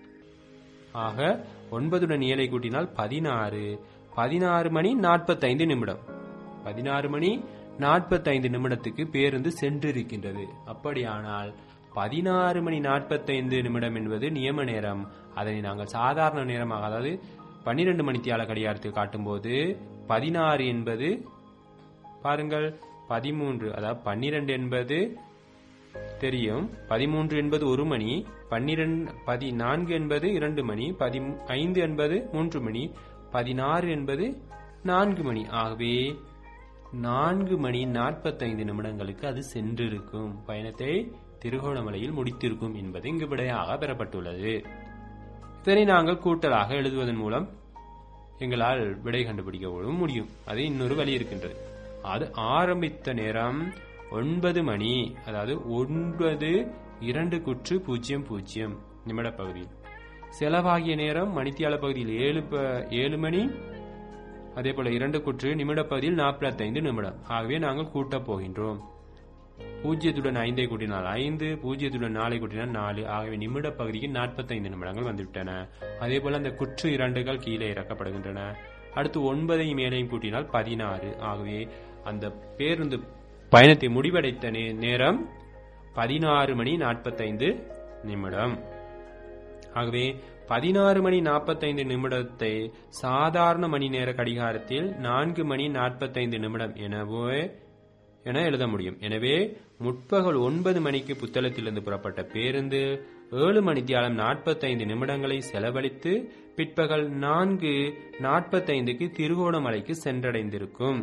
ஆக ஒன்பதுடன் ஏழை கூட்டினால் பதினாறு பதினாறு மணி நாற்பத்தைந்து நிமிடம் பதினாறு மணி நாற்பத்தைந்து நிமிடத்துக்கு பேருந்து சென்றிருக்கின்றது அப்படியானால் பதினாறு மணி நாற்பத்தைந்து நிமிடம் என்பது நியம நேரம் அதனை நாங்கள் சாதாரண நேரமாக அதாவது பன்னிரண்டு மணித்தியால கடிகாரத்தில் காட்டும்போது பதினாறு என்பது பாருங்கள் பதிமூன்று அதாவது பன்னிரண்டு என்பது தெரியும் பதிமூன்று என்பது ஒரு மணி பன்னிரண்டு பதினான்கு என்பது இரண்டு மணி பதி ஐந்து என்பது மூன்று மணி பதினாறு என்பது நான்கு மணி ஆகவே நான்கு மணி நாற்பத்தைந்து நிமிடங்களுக்கு அது சென்றிருக்கும் பயணத்தை திருகோணமலையில் முடித்திருக்கும் என்பது இங்கு விடையாக பெறப்பட்டுள்ளது இதனை நாங்கள் கூட்டலாக எழுதுவதன் மூலம் எங்களால் விடை கண்டுபிடிக்கவும் முடியும் அது இன்னொரு வழி இருக்கின்றது அது ஆரம்பித்த நேரம் ஒன்பது மணி அதாவது ஒன்பது இரண்டு குற்று பூஜ்ஜியம் பூஜ்ஜியம் நிமிட பகுதியில் செலவாகிய நேரம் மணித்தியால பகுதியில் ஏழு ப- ஏழு மணி அதே போல இரண்டு குற்று நிமிட பகுதியில் நாற்பத்தைந்து நிமிடம் ஆகவே நாங்கள் கூட்டப் போகின்றோம் பூஜ்ஜியத்துடன் ஐந்தை கூட்டினால் ஐந்து பூஜ்ஜியத்துடன் நாலை கூட்டினால் நாலு ஆகவே நிமிட பகுதிக்கு நாற்பத்தைந்து நிமிடங்கள் வந்துவிட்டன அதே போல அந்த குற்று இரண்டுகள் கீழே இறக்கப்படுகின்றன அடுத்து ஒன்பதையும் மேலையும் கூட்டினால் பதினாறு ஆகவே அந்த பேருந்து பயணத்தை முடிவடைத்த நே- நேரம் பதினாறு மணி நாற்பத்தைந்து நிமிடம் ஆகவே பதினாறு மணி நாற்பத்தைந்து நிமிடத்தை சாதாரண மணி நேர கடிகாரத்தில் நான்கு மணி நாற்பத்தைந்து நிமிடம் எனவே என எழுத முடியும் எனவே முற்பகல் ஒன்பது மணிக்கு புத்தளத்திலிருந்து புறப்பட்ட பேருந்து ஏழு மணித்தியாலம் நாற்பத்தைந்து நிமிடங்களை செலவழித்து பிற்பகல் நான்கு நாற்பத்தைந்துக்கு திருகோணமலைக்கு சென்றடைந்திருக்கும்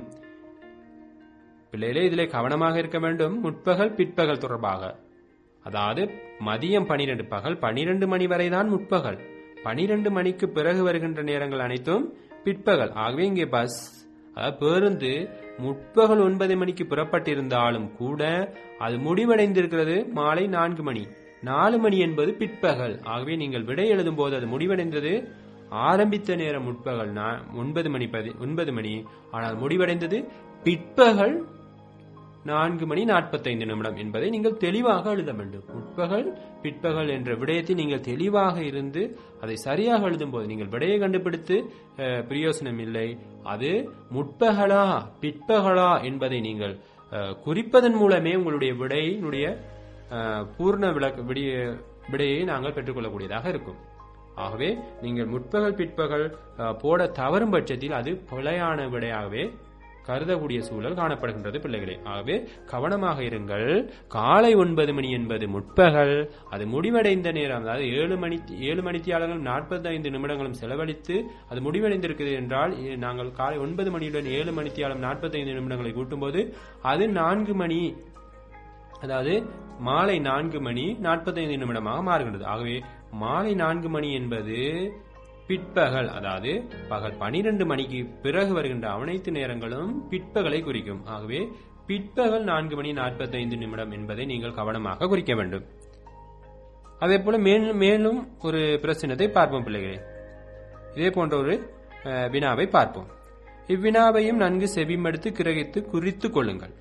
பிள்ளைகளே இதிலே கவனமாக இருக்க வேண்டும் முற்பகல் பிற்பகல் தொடர்பாக அதாவது மதியம் பனிரெண்டு பகல் பனிரெண்டு மணி வரைதான் முற்பகல் பனிரெண்டு மணிக்கு பிறகு வருகின்ற நேரங்கள் அனைத்தும் பிற்பகல் ஆகவே இங்கே பஸ் அதாவது பேருந்து முற்பகல் ஒன்பது மணிக்கு புறப்பட்டிருந்தாலும் கூட அது முடிவடைந்திருக்கிறது மாலை நான்கு மணி நாலு மணி என்பது பிற்பகல் ஆகவே நீங்கள் விடை எழுதும் போது அது முடிவடைந்தது ஆரம்பித்த நேரம் முற்பகல் நா- ஒன்பது மணி பதி- ஒன்பது மணி ஆனால் முடிவடைந்தது பிற்பகல் நான்கு மணி நாற்பத்தைந்து நிமிடம் என்பதை நீங்கள் தெளிவாக எழுத வேண்டும் முற்பகல் பிற்பகல் என்ற விடயத்தை நீங்கள் தெளிவாக இருந்து அதை சரியாக எழுதும்போது நீங்கள் விடையை கண்டுபிடித்து அஹ், பிரயோசனம் இல்லை அது முற்பகலா பிற்பகலா என்பதை நீங்கள் அஹ், குறிப்பதன் மூலமே உங்களுடைய விடையினுடைய அஹ், பூர்ண விளக்க விடிய விடையை நாங்கள் பெற்றுக்கொள்ளக்கூடியதாக இருக்கும் ஆகவே நீங்கள் முற்பகல் பிற்பகல் அஹ், போட தவறும் பட்சத்தில் அது பிழையான விடையாகவே கருதக்கூடிய சூழல் காணப்படுகின்றது பிள்ளைகளே ஆகவே கவனமாக இருங்கள் காலை ஒன்பது மணி என்பது முற்பகல் அது முடிவடைந்த நேரம் அதாவது ஏழு மணி ஏழு மணித்தியாளர்கள் நாற்பத்தைந்து நிமிடங்களும் செலவழித்து அது முடிவடைந்திருக்கிறது என்றால் இ- நாங்கள் காலை ஒன்பது மணியுடன் ஏழு மணித்தியாலம் நாற்பத்தைந்து நிமிடங்களை கூட்டும்போது அது நான்கு மணி அதாவது மாலை நான்கு மணி நாற்பத்தைந்து நிமிடமாக மாறுகின்றது ஆகவே மாலை நான்கு மணி என்பது பிற்பகல் அதாவது பகல் பனிரெண்டு மணிக்கு பிறகு வருகின்ற அனைத்து நேரங்களும் பிற்பகலை குறிக்கும் ஆகவே பிற்பகல் நான்கு மணி நாற்பத்தைந்து நிமிடம் என்பதை நீங்கள் கவனமாக குறிக்க வேண்டும் அதே போல மேலும் மேலும் ஒரு பிரச்சனத்தை பார்ப்போம் பிள்ளைகளே இதே போன்ற ஒரு அஹ், வினாவை பார்ப்போம் இவ்வினாவையும் நன்கு செவிமடுத்து கிரகித்து குறித்துக் கொள்ளுங்கள்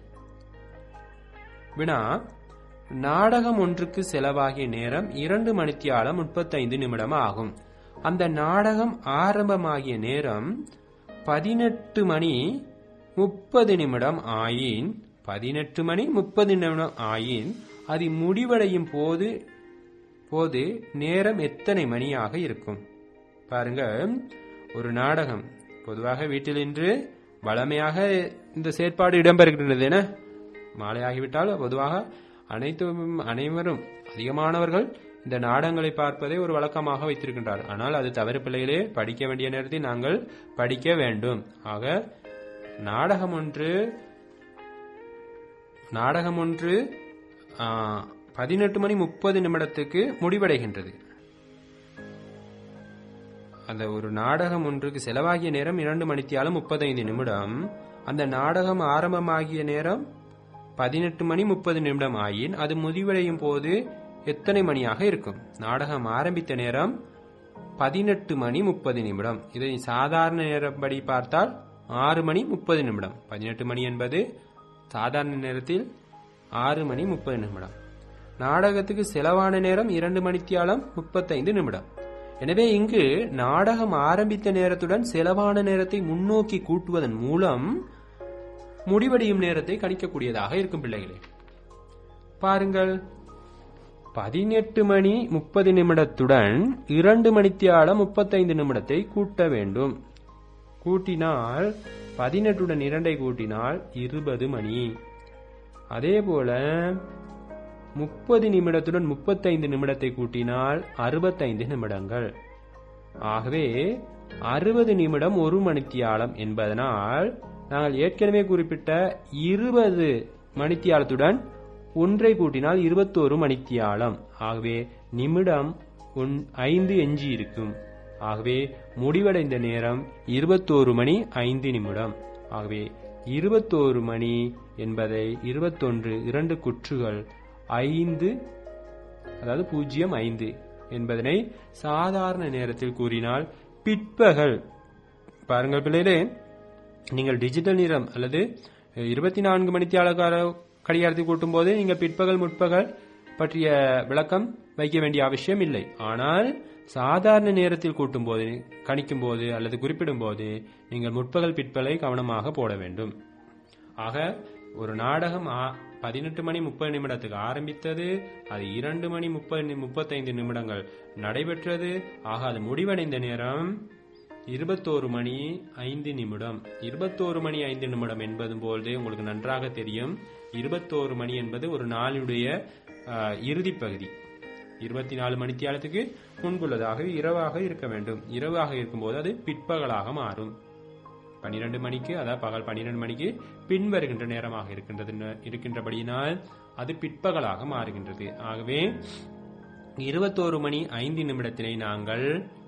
வினா நாடகம் ஒன்றுக்கு செலவாகிய நேரம் இரண்டு மணித்தியாலம் முப்பத்தைந்து நிமிடம் ஆகும் அந்த நாடகம் ஆரம்பமாகிய நேரம் பதினெட்டு மணி முப்பது நிமிடம் ஆயின் பதினெட்டு மணி முப்பது நிமிடம் ஆயின் அது முடிவடையும் போது போது நேரம் எத்தனை மணியாக இருக்கும் பாருங்க ஒரு நாடகம் பொதுவாக வீட்டில் இன்று வளமையாக இந்த செயற்பாடு இடம்பெறுகின்றது என மாலை ஆகிவிட்டால் பொதுவாக அனைத்து அனைவரும் அதிகமானவர்கள் இந்த நாடகங்களை பார்ப்பதை ஒரு வழக்கமாக வைத்திருக்கின்றார் ஆனால் அது தவறு பிள்ளைகளே படிக்க வேண்டிய நேரத்தில் நாங்கள் படிக்க வேண்டும் ஆக நாடகம் ஒன்று நாடகம் ஒன்று ஆ, பதினெட்டு மணி முப்பது நிமிடத்துக்கு முடிவடைகின்றது அந்த ஒரு நாடகம் ஒன்றுக்கு செலவாகிய நேரம் இரண்டு மணித்தியாலும் முப்பத்தைந்து நிமிடம் அந்த நாடகம் ஆரம்பமாகிய நேரம் பதினெட்டு மணி முப்பது நிமிடம் ஆயின் அது முடிவடையும் போது எத்தனை மணியாக இருக்கும் நாடகம் ஆரம்பித்த நேரம் பதினெட்டு மணி முப்பது நிமிடம் இதை சாதாரண நேரப்படி பார்த்தால் ஆறு மணி முப்பது நிமிடம் பதினெட்டு மணி என்பது சாதாரண நேரத்தில் ஆறு மணி முப்பது நிமிடம் நாடகத்துக்கு செலவான நேரம் இரண்டு மணித்தியாலம் முப்பத்தைந்து நிமிடம் எனவே இங்கு நாடகம் ஆரம்பித்த நேரத்துடன் செலவான நேரத்தை முன்னோக்கி கூட்டுவதன் மூலம் முடிவடையும் நேரத்தை கணிக்கக்கூடியதாக இருக்கும் பிள்ளைகளே பாருங்கள் பதினெட்டு மணி முப்பது நிமிடத்துடன் இரண்டு மணித்தியாலம் முப்பத்தைந்து நிமிடத்தை கூட்ட வேண்டும் கூட்டினால் பதினெட்டுடன் இரண்டை கூட்டினால் இருபது மணி அதே போல முப்பது நிமிடத்துடன் முப்பத்தைந்து நிமிடத்தை கூட்டினால் அறுபத்தைந்து நிமிடங்கள் ஆகவே அறுபது நிமிடம் ஒரு மணித்தியாலம் என்பதனால் நாங்கள் ஏற்கனவே குறிப்பிட்ட இருபது மணித்தியாலத்துடன் ஒன்றை கூட்டினால் இருபத்தோரு மணித்தியாலம் ஆகவே நிமிடம் ஒன் ஐந்து எஞ்சி இருக்கும் ஆகவே முடிவடைந்த நேரம் இருபத்தோரு மணி ஐந்து நிமிடம் ஆகவே இருபத்தோரு மணி என்பதை இருபத்தொன்று இரண்டு குற்றுகள் ஐந்து அதாவது பூஜ்ஜியம் ஐந்து என்பதனை சாதாரண நேரத்தில் கூறினால் பிற்பகல் பாருங்கள் பிள்ளைகளே நீங்கள் டிஜிட்டல் நேரம் அல்லது இருபத்தி நான்கு மணித்தியாளர் கடிகாரத்தை கூட்டும் போது நீங்கள் பிற்பகல் முற்பகல் பற்றிய விளக்கம் வைக்க வேண்டிய அவசியம் இல்லை ஆனால் சாதாரண நேரத்தில் கூட்டும் போது கணிக்கும் போது அல்லது குறிப்பிடும் போது நீங்கள் முற்பகல் பிற்பகலை கவனமாக போட வேண்டும் ஆக ஒரு நாடகம் பதினெட்டு மணி முப்பது நிமிடத்துக்கு ஆரம்பித்தது அது இரண்டு மணி முப்பது முப்பத்தைந்து நிமிடங்கள் நடைபெற்றது ஆக அது முடிவடைந்த நேரம் இருபத்தோரு மணி ஐந்து நிமிடம் இருபத்தோரு மணி ஐந்து நிமிடம் என்பது போது உங்களுக்கு நன்றாக தெரியும் இருபத்தோரு மணி என்பது ஒரு நாளுடைய இறுதி பகுதி இருபத்தி நாலு மணித்தியாலத்துக்கு முன்புள்ளதாக இரவாக இருக்க வேண்டும் இரவாக இருக்கும்போது அது பிற்பகலாக மாறும் பனிரெண்டு மணிக்கு அதாவது பகல் பனிரெண்டு மணிக்கு பின் வருகின்ற நேரமாக இருக்கின்றது இருக்கின்றபடியினால் அது பிற்பகலாக மாறுகின்றது ஆகவே இருபத்தோரு மணி ஐந்து நிமிடத்தினை நாங்கள்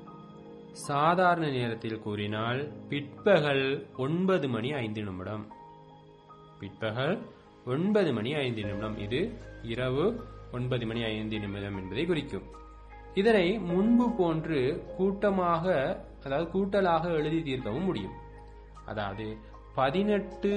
சாதாரண நேரத்தில் கூறினால் பிற்பகல் ஒன்பது மணி ஐந்து நிமிடம் பிற்பகல் ஒன்பது மணி ஐந்து நிமிடம் இது இரவு ஒன்பது மணி ஐந்து நிமிடம் என்பதை குறிக்கும் இதனை முன்பு போன்று கூட்டமாக அதாவது கூட்டலாக எழுதி தீர்க்கவும் முடியும் அதாவது பதினெட்டு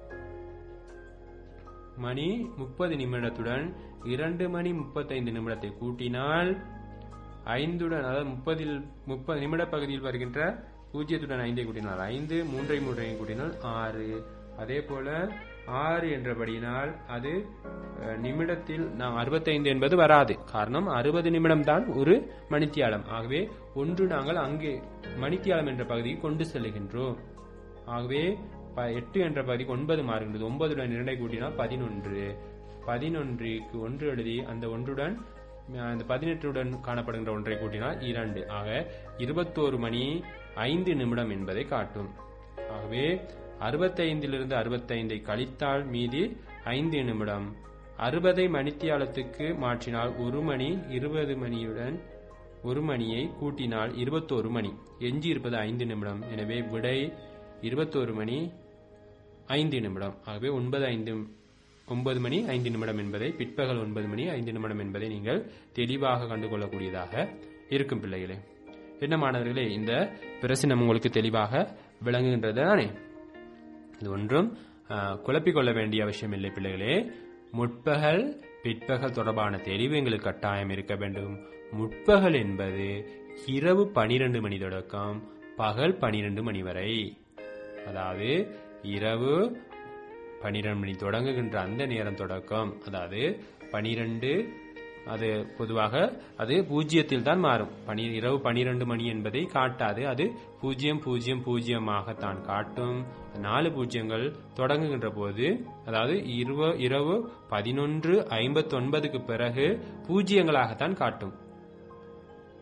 மணி முப்பது நிமிடத்துடன் இரண்டு மணி முப்பத்தைந்து நிமிடத்தை கூட்டினால் ஐந்துடன் அதாவது முப்பதில் முப்பது நிமிட பகுதியில் வருகின்ற பூஜ்ஜியத்துடன் ஐந்தை கூட்டினால் ஐந்து மூன்றை மூன்றை கூட்டினால் ஆறு அதே போல ஆறு என்றபடியினால் அது நிமிடத்தில் நாம் அறுபத்தைந்து என்பது வராது காரணம் அறுபது நிமிடம் தான் ஒரு மணித்தியாலம் ஆகவே ஒன்று நாங்கள் அங்கே மணித்தியாலம் என்ற பகுதியை கொண்டு செல்லுகின்றோம் ஆகவே எட்டு என்ற பகுதிக்கு ஒன்பது மாறுகின்றது ஒன்பதுடன் இரண்டை கூட்டினால் பதினொன்று பதினொன்றுக்கு ஒன்று எழுதி அந்த ஒன்றுடன் அந்த பதினெட்டுடன் காணப்படுகின்ற ஒன்றை கூட்டினால் இரண்டு ஆக இருபத்தோரு மணி ஐந்து நிமிடம் என்பதை காட்டும் ஆகவே அறுபத்தைந்திலிருந்து அறுபத்தைந்தை கழித்தால் மீதி ஐந்து நிமிடம் அறுபதை மணித்தியாலத்துக்கு மாற்றினால் ஒரு மணி இருபது மணியுடன் ஒரு மணியை கூட்டினால் இருபத்தோரு மணி எஞ்சி இருப்பது ஐந்து நிமிடம் எனவே விடை இருபத்தோரு மணி ஐந்து நிமிடம் ஆகவே ஒன்பது ஐந்து ஒன்பது மணி ஐந்து நிமிடம் என்பதை பிற்பகல் ஒன்பது மணி ஐந்து நிமிடம் என்பதை நீங்கள் தெளிவாக கண்டுகொள்ளக்கூடியதாக இருக்கும் பிள்ளைகளே என்ன மாணவர்களே இந்த பிரச்சனை உங்களுக்கு தெளிவாக விளங்குகின்றது தானே இது ஒன்றும் குழப்பிக்கொள்ள வேண்டிய அவசியம் இல்லை பிள்ளைகளே முற்பகல் பிற்பகல் தொடர்பான தெளிவு எங்களுக்கு கட்டாயம் இருக்க வேண்டும் முற்பகல் என்பது இரவு பனிரெண்டு மணி தொடக்கம் பகல் பனிரெண்டு மணி வரை அதாவது இரவு பனிரெண்டு மணி தொடங்குகின்ற அந்த நேரம் தொடக்கம் அதாவது பனிரெண்டு அது பொதுவாக அது பூஜ்ஜியத்தில் தான் மாறும் பனி இரவு பனிரெண்டு மணி என்பதை காட்டாது அது பூஜ்ஜியம் பூஜ்ஜியம் பூஜ்ஜியமாகத்தான் காட்டும் நாலு பூஜ்ஜியங்கள் தொடங்குகின்ற போது அதாவது இரவு இரவு பதினொன்று ஐம்பத்தி ஒன்பதுக்கு பிறகு பூஜ்ஜியங்களாகத்தான் காட்டும்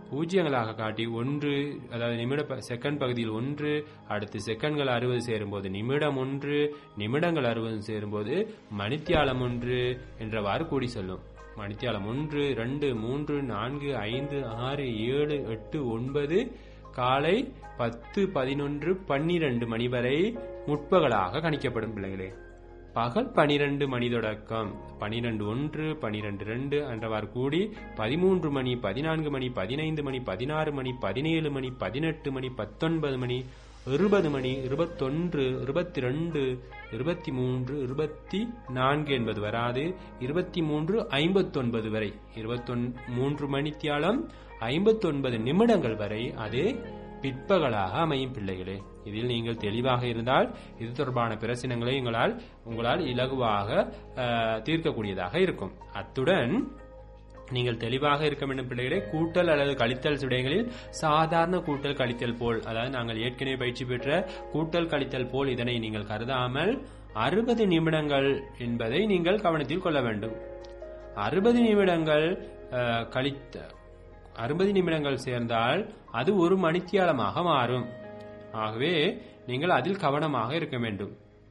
பூஜ்ஜியங்களாக காட்டி ஒன்று அதாவது நிமிட ப- செகண்ட் பகுதியில் ஒன்று அடுத்து செகண்ட்கள் அறுபது சேரும்போது நிமிடம் ஒன்று நிமிடங்கள் அறுபது சேரும்போது மணித்தியாலம் ஒன்று என்றவாறு கூடி சொல்லும் மணித்தியாலம் ஒன்று ரெண்டு மூன்று நான்கு ஐந்து ஆறு ஏழு எட்டு ஒன்பது காலை பத்து பதினொன்று பன்னிரண்டு மணி வரை முற்பகலாக கணிக்கப்படும் பிள்ளைகளே பகல் பனிரெண்டு மணி தொடக்கம் பனிரெண்டு ஒன்று பனிரெண்டு ரெண்டு என்றவாறு கூடி பதிமூன்று மணி பதினான்கு மணி பதினைந்து மணி பதினாறு மணி பதினேழு மணி பதினெட்டு மணி பத்தொன்பது மணி இருபது மணி இருபத்தொன்று இருபத்தி ரெண்டு இருபத்தி மூன்று இருபத்தி நான்கு என்பது வராது இருபத்தி மூன்று ஐம்பத்தொன்பது வரை இருபத்தொன் மூன்று மணித்தியாலம் ஐம்பத்தொன்பது நிமிடங்கள் வரை அது பிற்பகலாக அமையும் பிள்ளைகளே இதில் நீங்கள் தெளிவாக இருந்தால் இது தொடர்பான பிரச்சனைகளை உங்களால் உங்களால் இலகுவாக அஹ், தீர்க்கக்கூடியதாக இருக்கும் அத்துடன் நீங்கள் தெளிவாக இருக்க வேண்டும் பிள்ளைகளே கூட்டல் அல்லது கழித்தல் விடயங்களில் சாதாரண கூட்டல் கழித்தல் போல் அதாவது நாங்கள் ஏற்கனவே பயிற்சி பெற்ற கூட்டல் கழித்தல் போல் இதனை நீங்கள் கருதாமல் அறுபது நிமிடங்கள் என்பதை நீங்கள் கவனத்தில் கொள்ள வேண்டும் அறுபது நிமிடங்கள் அஹ், கழித்த அறுபது நிமிடங்கள் சேர்ந்தால் அது ஒரு மணித்தியாலமாக மாறும் ஆகவே நீங்கள் அதில் கவனமாக இருக்க வேண்டும்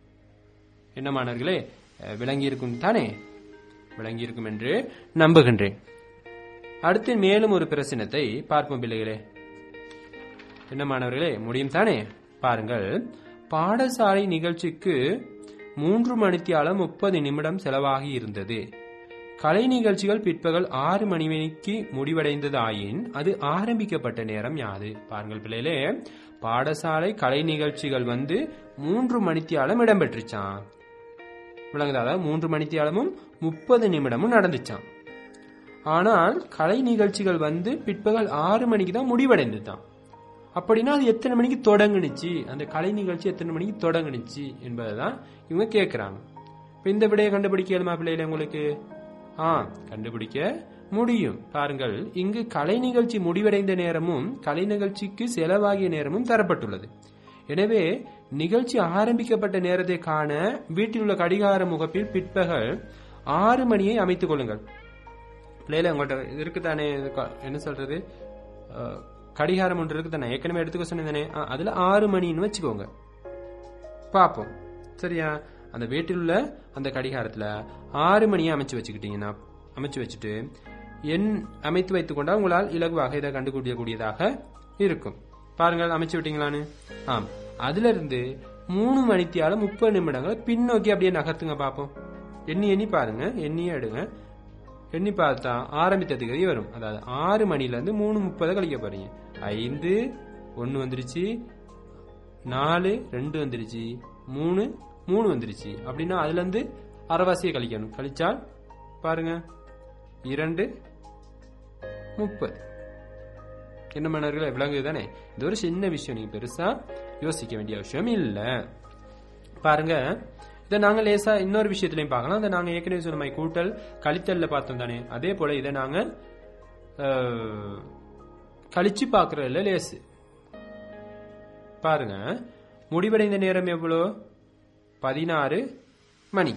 என்ன மாணவர்களே அஹ், விளங்கியிருக்கும் தானே விளங்கியிருக்கும் என்று நம்புகின்றேன் அடுத்து மேலும் ஒரு பிரச்சனத்தை பார்ப்போம் பிள்ளைகளே என்ன மாணவர்களே முடியும் தானே பாருங்கள் பாடசாலை நிகழ்ச்சிக்கு மூன்று மணித்தியாலம் முப்பது நிமிடம் செலவாகி இருந்தது கலை நிகழ்ச்சிகள் பிற்பகல் ஆறு மணி மணிக்கு முடிவடைந்ததாயின் அது ஆரம்பிக்கப்பட்ட நேரம் யாது பாருங்கள் பிள்ளைகளே பாடசாலை கலை நிகழ்ச்சிகள் வந்து மூன்று மணித்தியாலம் இடம்பெற்றுச்சான் விளங்குதா அதாவது மூன்று மணித்தியாலமும் முப்பது நிமிடமும் நடந்துச்சான் ஆனால் கலை நிகழ்ச்சிகள் வந்து பிற்பகல் ஆறு மணிக்கு தான் முடிவடைந்துதான் அப்படின்னா அது எத்தனை மணிக்கு தொடங்குனுச்சு அந்த கலை நிகழ்ச்சி எத்தனை மணிக்கு தொடங்குனுச்சு என்பதுதான் இவங்க கேட்கறாங்க இப்ப இந்த விடையை கண்டுபிடிக்க இயலுமா பிள்ளைகள உங்களுக்கு ஆ கண்டுபிடிக்க முடியும் பாருங்கள் இங்கு கலை நிகழ்ச்சி முடிவடைந்த நேரமும் கலை நிகழ்ச்சிக்கு செலவாகிய நேரமும் தரப்பட்டுள்ளது எனவே நிகழ்ச்சி ஆரம்பிக்கப்பட்ட நேரத்தை காண வீட்டில் உள்ள கடிகார முகப்பில் பிற்பகல் ஆறு மணியை அமைத்துக் கொள்ளுங்கள் பிள்ளைல உங்கள்கிட்ட இது இருக்குதானே இது க- என்ன சொல்றது அஹ், கடிகாரம் ஒன்று இருக்குதானே ஏற்கனவே எடுத்துக்க சொன்னதானே ஆ, அதுல ஆறு மணின்னு வச்சுக்கோங்க பார்ப்போம் சரியா அந்த வீட்டில் உள்ள அந்த கடிகாரத்துல ஆறு மணியை அமைச்சு வச்சுக்கிட்டீங்கன்னா அமைச்சு வச்சுட்டு எண் அமைத்து வைத்துக் கொண்டால் உங்களால் இலகுவாக இதை கண்டுபிடிக்கக்கூடியதாக இருக்கும் பாருங்கள் அமைச்சு விட்டீங்களான்னு ஆம் அதுல இருந்து மூணு மணித்தியால முப்பது நிமிடங்களை பின்னோக்கி அப்படியே நகர்த்துங்க பார்ப்போம் எண்ணி எண்ணி பாருங்க எண்ணியே எடுங்க எண்ணி பார்த்தா ஆரம்பித்த திகதி வரும் அதாவது ஆறு மணில இருந்து மூணு முப்பதை கழிக்க போறீங்க ஐந்து ஒன்னு வந்துருச்சு நாலு ரெண்டு வந்துருச்சு மூணு மூணு வந்துருச்சு அப்படின்னா அதுல இருந்து அரைவாசியை கழிக்கணும் கழிச்சால் பாருங்க இரண்டு முப்பது என்ன மன்னர்களே விளங்குது தானே இது ஒரு சின்ன விஷயம் நீங்க பெருசா யோசிக்க வேண்டிய விஷயம் இல்ல பாருங்க இதை நாங்க லேசா இன்னொரு விஷயத்திலையும் பார்க்கலாம் அதை நாங்க ஏற்கனவே சொன்ன மாதிரி கூட்டல் கழித்தல்ல பார்த்தோம் தானே அதே போல இதை நாங்க அஹ், கழிச்சு பார்க்கறதுல லேசு பாருங்க முடிவடைந்த நேரம் எவ்வளோ பதினாறு மணி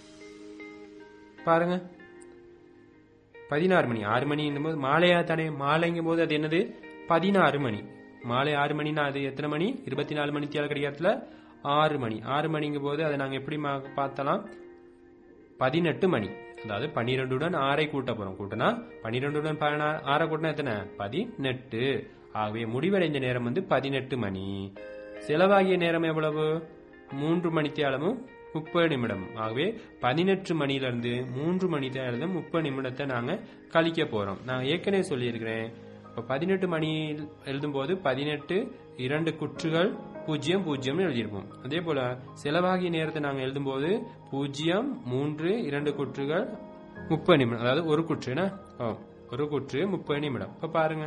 பாருங்க பதினாறு மணி ஆறு மணி போது மாலையா தானே மாலைங்கும் போது அது என்னது பதினாறு மணி மாலை ஆறு மணினா அது எத்தனை மணி இருபத்தி நாலு மணி தியால கடிகாரத்துல ஆறு மணி ஆறு மணிங்கும் போது அதை நாங்க எப்படி மா- பார்த்தலாம் பதினெட்டு மணி அதாவது பன்னிரெண்டுடன் ஆறை கூட்ட போறோம் கூட்டினா பன்னிரெண்டுடன் பதினா- ஆறை கூட்டினா எத்தனை பதினெட்டு ஆகவே முடிவடைந்த நேரம் வந்து பதினெட்டு மணி செலவாகிய நேரம் எவ்வளவு மூன்று மணித்தியாலமும் முப்பது நிமிடம் ஆகவே பதினெட்டு மணியிலிருந்து மூன்று மணித்தியாலம் முப்பது நிமிடத்தை நாங்க கழிக்க போறோம் நான் ஏற்கனவே சொல்லியிருக்கிறேன் இப்ப பதினெட்டு மணி எழுதும்போது பதினெட்டு இரண்டு குற்றுகள் பூஜ்ஜியம் பூஜ்ஜியம் எழுதியிருப்போம் அதே போல செலவாகிய நேரத்தை நாங்கள் எழுதும்போது பூஜ்ஜியம் மூன்று இரண்டு குற்றுகள் முப்பது நிமிடம் அதாவது ஒரு குற்றுனா ஓ, ஒரு குற்று முப்பது நிமிடம் இப்ப பாருங்க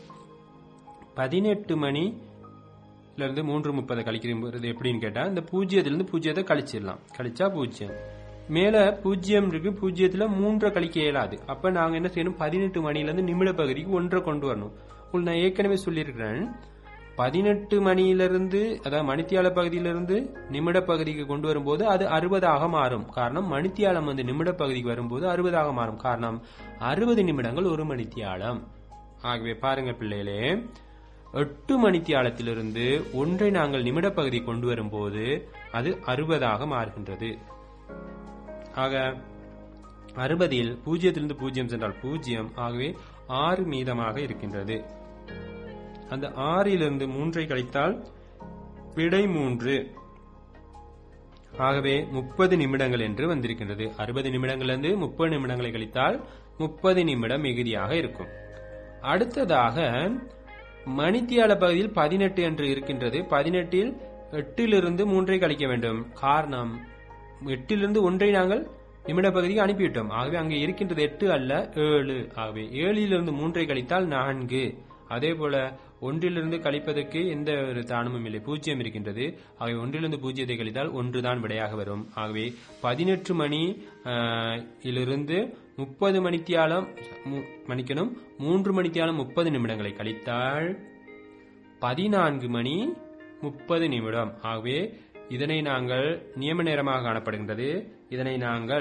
பதினெட்டு மணி இருந்து மூன்று முப்பதை கழிக்கிறது எப்படின்னு கேட்டா இந்த பூஜ்ஜியத்திலிருந்து பூஜ்ஜியத்தை கழிச்சிடலாம் கழிச்சா பூஜ்ஜியம் மேல பூஜ்ஜியம் இருக்கு பூஜ்ஜியத்துல மூன்றை கழிக்க இயலாது அப்ப நாங்க என்ன செய்யணும் பதினெட்டு மணில இருந்து நிமிட பகுதிக்கு ஒன்றை கொண்டு வரணும் உங்களுக்கு நான் ஏற்கனவே சொல்லியிருக்கிறேன் பதினெட்டு மணியிலிருந்து அதாவது மணித்தியால பகுதியிலிருந்து நிமிட பகுதிக்கு கொண்டு வரும்போது அது அறுபதாக மாறும் காரணம் மணித்தியாலம் வந்து நிமிட பகுதிக்கு வரும்போது அறுபதாக மாறும் காரணம் அறுபது நிமிடங்கள் ஒரு மணித்தியாலம் ஆகவே பாருங்க பிள்ளைகளே எட்டு மணித்தியாலத்திலிருந்து ஒன்றை நாங்கள் நிமிட பகுதி கொண்டு வரும்போது அது அறுபதாக மாறுகின்றது ஆக அறுபதில் பூஜ்ஜியத்திலிருந்து பூஜ்ஜியம் சென்றால் பூஜ்ஜியம் ஆகவே ஆறு மீதமாக இருக்கின்றது அந்த ஆறிலிருந்து மூன்றை கழித்தால் விடை மூன்று ஆகவே முப்பது நிமிடங்கள் என்று வந்திருக்கின்றது அறுபது நிமிடங்களிலிருந்து முப்பது நிமிடங்களை கழித்தால் முப்பது நிமிடம் மிகுதியாக இருக்கும் அடுத்ததாக மணித்தியால பகுதியில் பதினெட்டு என்று இருக்கின்றது பதினெட்டில் எட்டிலிருந்து மூன்றை கழிக்க வேண்டும் காரணம் எட்டிலிருந்து ஒன்றை நாங்கள் நிமிட பகுதிக்கு அனுப்பிவிட்டோம் ஆகவே அங்கே இருக்கின்றது எட்டு அல்ல ஏழு ஆகவே ஏழிலிருந்து மூன்றை கழித்தால் நான்கு அதே போல ஒன்றிலிருந்து கழிப்பதற்கு எந்த ஒரு தானமும் இல்லை பூஜ்ஜியம் இருக்கின்றது ஆகவே ஒன்றிலிருந்து பூஜ்ஜியத்தை கழித்தால் ஒன்றுதான் விடையாக வரும் ஆகவே பதினெட்டு மணி ஆஹ், இலிருந்து முப்பது மணித்தியாலம் மு- மன்னிக்கணும் மூன்று மணித்தியாலம் முப்பது நிமிடங்களை கழித்தால் பதினான்கு மணி முப்பது நிமிடம் ஆகவே இதனை நாங்கள் நியம நேரமாக காணப்படுகின்றது இதனை நாங்கள்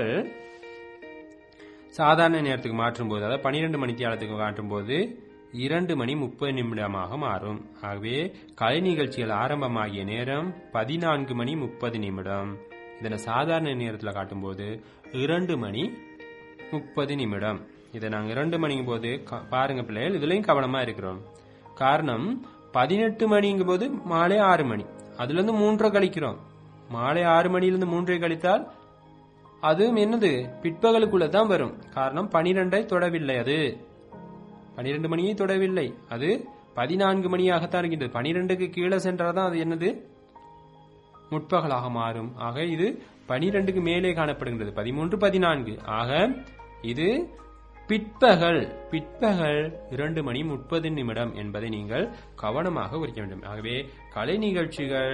சாதாரண நேரத்துக்கு மாற்றும் போது அதாவது பனிரெண்டு மணித்தியாலத்துக்கு மாற்றும் போது இரண்டு மணி முப்பது நிமிடமாக மாறும் ஆகவே கலை நிகழ்ச்சிகள் ஆரம்பமாகிய நேரம் பதினான்கு மணி முப்பது நிமிடம் இதனை சாதாரண நேரத்தில் காட்டும்போது இரண்டு மணி முப்பது நிமிடம் இதை நாங்கள் இரண்டு மணிங்கும் போது க- பாருங்க பிள்ளைகள் இதுலயும் கவனமா இருக்கிறோம் காரணம் பதினெட்டு மணிங்கும் போது மாலை ஆறு மணி அதுல இருந்து மூன்றை கழிக்கிறோம் மாலை ஆறு மணியிலிருந்து மூன்றை கழித்தால் அதுவும் என்னது பிற்பகலுக்குள்ள தான் வரும் காரணம் பனிரெண்டை தொடவில்லை அது பனிரெண்டு மணியை தொடவில்லை அது பதினான்கு மணியாகத்தான் இருக்கின்றது பனிரெண்டுக்கு கீழே சென்றாதான் அது என்னது முற்பகலாக மாறும் ஆக இது பனிரெண்டுக்கு மேலே காணப்படுகின்றது பதிமூன்று பதினான்கு ஆக இது பிற்பகல் பிற்பகல் இரண்டு மணி முப்பது நிமிடம் என்பதை நீங்கள் கவனமாக குறிக்க வேண்டும் ஆகவே கலை நிகழ்ச்சிகள்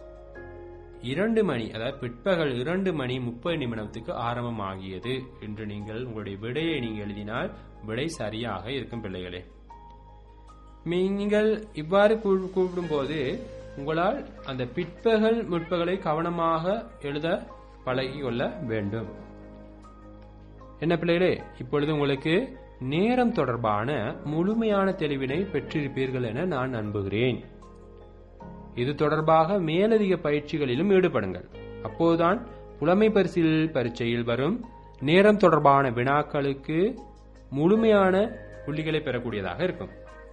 இரண்டு மணி அதாவது பிற்பகல் இரண்டு மணி முப்பது நிமிடத்துக்கு ஆரம்பமாகியது என்று நீங்கள் உங்களுடைய விடையை நீங்கள் எழுதினால் விடை சரியாக இருக்கும் பிள்ளைகளே நீங்கள் இவ்வாறு கூ- கூப்பிடும்போது உங்களால் அந்த பிற்பகல் முற்பகலை கவனமாக எழுத பழகிக் கொள்ள வேண்டும் என்ன பிள்ளைகளே இப்பொழுது உங்களுக்கு நேரம் தொடர்பான முழுமையான தெளிவினை பெற்றிருப்பீர்கள் என நான் நம்புகிறேன் இது தொடர்பாக மேலதிக பயிற்சிகளிலும் ஈடுபடுங்கள் அப்போதுதான் புலமை பரிசில் பரீட்சையில் வரும் நேரம் தொடர்பான வினாக்களுக்கு முழுமையான புள்ளிகளை பெறக்கூடியதாக இருக்கும்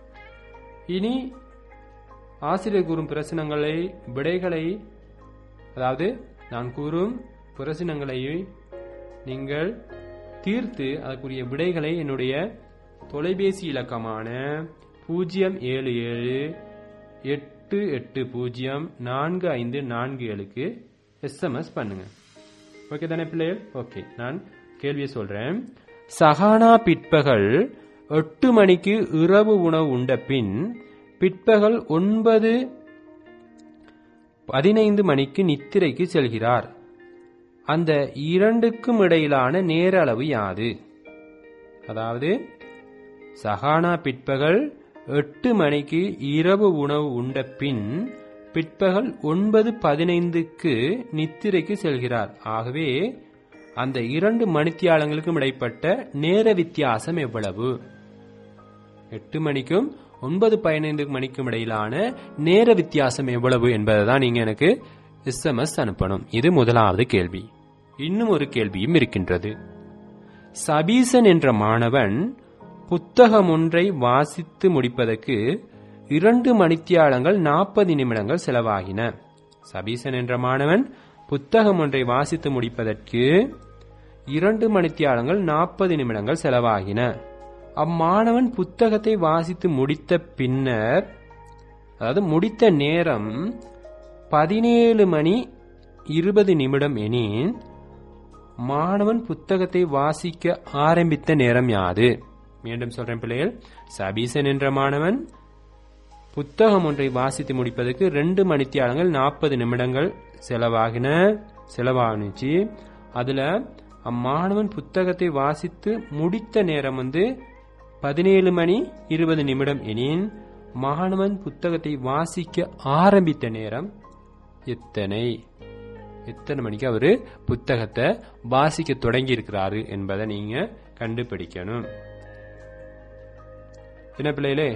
இனி ஆசிரியர் கூறும் பிரசனங்களை விடைகளை அதாவது நான் கூறும் பிரசனங்களை நீங்கள் தீர்த்து அதற்குரிய விடைகளை என்னுடைய தொலைபேசி இலக்கமான பூஜ்ஜியம் ஏழு ஏழு எட்டு எட்டு பூஜ்ஜியம் நான்கு ஐந்து நான்கு ஏழுக்கு எஸ்எம்எஸ் பண்ணுங்க ஓகே தானே பிள்ளைகள் ஓகே நான் கேள்வியை சொல்றேன் சகானா பிற்பகல் எட்டு மணிக்கு இரவு உணவு உண்ட பின் பிற்பகல் ஒன்பது பதினைந்து மணிக்கு நித்திரைக்கு செல்கிறார் அந்த இரண்டுக்கும் இடையிலான நேர அளவு யாது அதாவது சகானா பிற்பகல் எட்டு மணிக்கு இரவு உணவு உண்ட பின் பிற்பகல் ஒன்பது பதினைந்துக்கு நித்திரைக்கு செல்கிறார் ஆகவே அந்த இரண்டு மணித்தியாலங்களுக்கும் இடைப்பட்ட நேர வித்தியாசம் எவ்வளவு எட்டு மணிக்கும் ஒன்பது பதினைந்து மணிக்கும் இடையிலான நேர வித்தியாசம் எவ்வளவு என்பதை தான் நீங்க எனக்கு எஸ்எம்எஸ் அனுப்பணும் இது முதலாவது கேள்வி இன்னும் ஒரு கேள்வியும் இருக்கின்றது சபீசன் என்ற மாணவன் புத்தகம் ஒன்றை வாசித்து முடிப்பதற்கு இரண்டு மணித்தியாலங்கள் நாற்பது நிமிடங்கள் செலவாகின சபீசன் என்ற மாணவன் புத்தகம் ஒன்றை வாசித்து முடிப்பதற்கு இரண்டு மணித்தியாலங்கள் நாற்பது நிமிடங்கள் செலவாகின அம்மாணவன் புத்தகத்தை வாசித்து முடித்த பின்னர் அதாவது முடித்த நேரம் பதினேழு மணி இருபது நிமிடம் எனின் மாணவன் புத்தகத்தை வாசிக்க ஆரம்பித்த நேரம் யாது மீண்டும் சொல்றேன் பிள்ளைகள் சபீசன் என்ற மாணவன் புத்தகம் ஒன்றை வாசித்து முடிப்பதற்கு ரெண்டு மணித்தியாலங்கள் நாற்பது நிமிடங்கள் செலவாகின செலவானுச்சு அதுல அம்மாணவன் புத்தகத்தை வாசித்து முடித்த நேரம் வந்து பதினேழு மணி இருபது நிமிடம் எனின் மாணவன் புத்தகத்தை வாசிக்க ஆரம்பித்த நேரம் எத்தனை எத்தனை மணிக்கு அவரு புத்தகத்தை வாசிக்க தொடங்கி இருக்கிறாரு என்பதை நீங்க கண்டுபிடிக்கணும் என்ன பிள்ளைகளே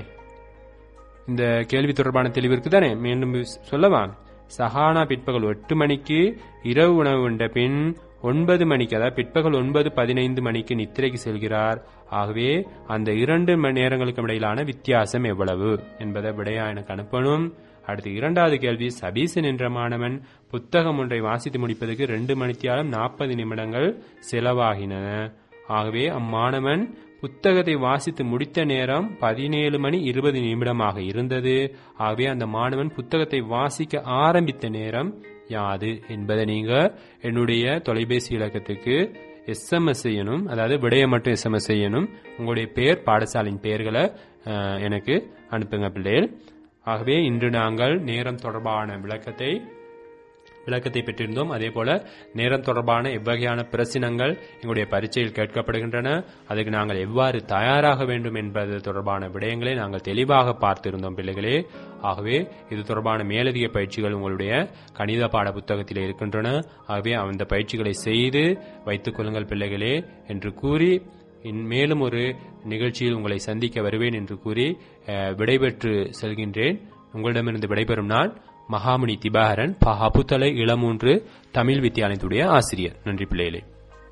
இந்த கேள்வி தொடர்பான தெளிவு இருக்குதானே மீண்டும் சொல்லவா சஹானா பிற்பகல் எட்டு மணிக்கு இரவு உணவு உண்ட பின் ஒன்பது மணிக்கு அதாவது பிற்பகல் ஒன்பது பதினைந்து மணிக்கு நித்திரைக்கு செல்கிறார் ஆகவே அந்த இரண்டு மணி நேரங்களுக்கு இடையிலான வித்தியாசம் எவ்வளவு என்பதை விடையா எனக்கு அனுப்பணும் அடுத்து இரண்டாவது கேள்வி சபீசன் என்ற மாணவன் புத்தகம் ஒன்றை வாசித்து முடிப்பதற்கு ரெண்டு மணித்தியாலம் நாற்பது நிமிடங்கள் செலவாகின ஆகவே அம்மாணவன் புத்தகத்தை வாசித்து முடித்த நேரம் பதினேழு மணி இருபது நிமிடமாக இருந்தது ஆகவே அந்த மாணவன் புத்தகத்தை வாசிக்க ஆரம்பித்த நேரம் யாது என்பதை நீங்க என்னுடைய தொலைபேசி இலக்கத்துக்கு எஸ்எம்எஸ் செய்யணும் அதாவது விடைய மட்டும் எஸ்எம்எஸ் செய்யணும் உங்களுடைய பெயர் பாடசாலையின் பெயர்களை அஹ், எனக்கு அனுப்புங்க பிள்ளைகள் ஆகவே இன்று நாங்கள் நேரம் தொடர்பான விளக்கத்தை விளக்கத்தை பெற்றிருந்தோம் அதே போல நேரம் தொடர்பான எவ்வகையான பிரச்சனங்கள் எங்களுடைய பரீட்சையில் கேட்கப்படுகின்றன அதுக்கு நாங்கள் எவ்வாறு தயாராக வேண்டும் என்பது தொடர்பான விடயங்களை நாங்கள் தெளிவாக பார்த்திருந்தோம் பிள்ளைகளே ஆகவே இது தொடர்பான மேலதிக பயிற்சிகள் உங்களுடைய கணித பாட புத்தகத்தில் இருக்கின்றன ஆகவே அந்த பயிற்சிகளை செய்து வைத்துக் கொள்ளுங்கள் பிள்ளைகளே என்று கூறி இன் மேலும் ஒரு நிகழ்ச்சியில் உங்களை சந்திக்க வருவேன் என்று கூறி அஹ், விடைபெற்று செல்கின்றேன் உங்களிடமிருந்து விடைபெறும் நான் மகாமுனி திபாகரன் பஹபுத்தலை இளமூன்று தமிழ் வித்தியாலயத்துடைய ஆசிரியர் நன்றி பிள்ளைகளே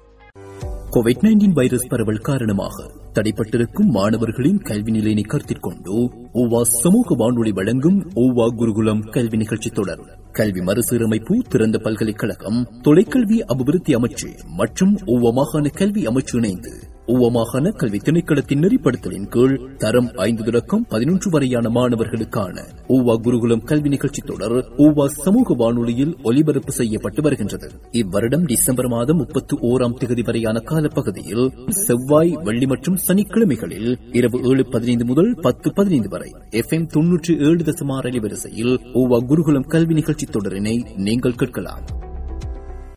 கோவிட் நைன்டீன் வைரஸ் பரவல் காரணமாக தடைப்பட்டிருக்கும் மாணவர்களின் கல்வி நிலையினை கருத்தில் கொண்டு ஓவா சமூக வானொலி வழங்கும் ஓவா குருகுலம் கல்வி நிகழ்ச்சி தொடர் கல்வி மறுசீரமைப்பு திறந்த பல்கலைக்கழகம் தொலைக்கல்வி அபிவிருத்தி அமைச்சு மற்றும் ஓவா மாகாண கல்வி அமைச்சு இணைந்து ஓவா மாகாண கல்வி திணைக்களத்தின் நெறிப்படுத்தலின் கீழ் தரம் ஐந்து தொடக்கம் பதினொன்று வரையான மாணவர்களுக்கான ஓவா குருகுலம் கல்வி நிகழ்ச்சி தொடர் ஓவா சமூக வானொலியில் ஒலிபரப்பு செய்யப்பட்டு வருகின்றது இவ்வருடம் டிசம்பர் மாதம் முப்பத்தி ஓராம் தேதி வரையான காலப்பகுதியில் செவ்வாய் வெள்ளி மற்றும் சனிக்கிழமைகளில் இரவு ஏழு பதினைந்து முதல் பத்து பதினைந்து வரை எஃப் எம் தொன்னூற்றி ஏழு தசமார் அலைவரிசையில் ஓவா குருகுலம் கல்வி நிகழ்ச்சி தொடரினை நீங்கள் கேட்கலாம்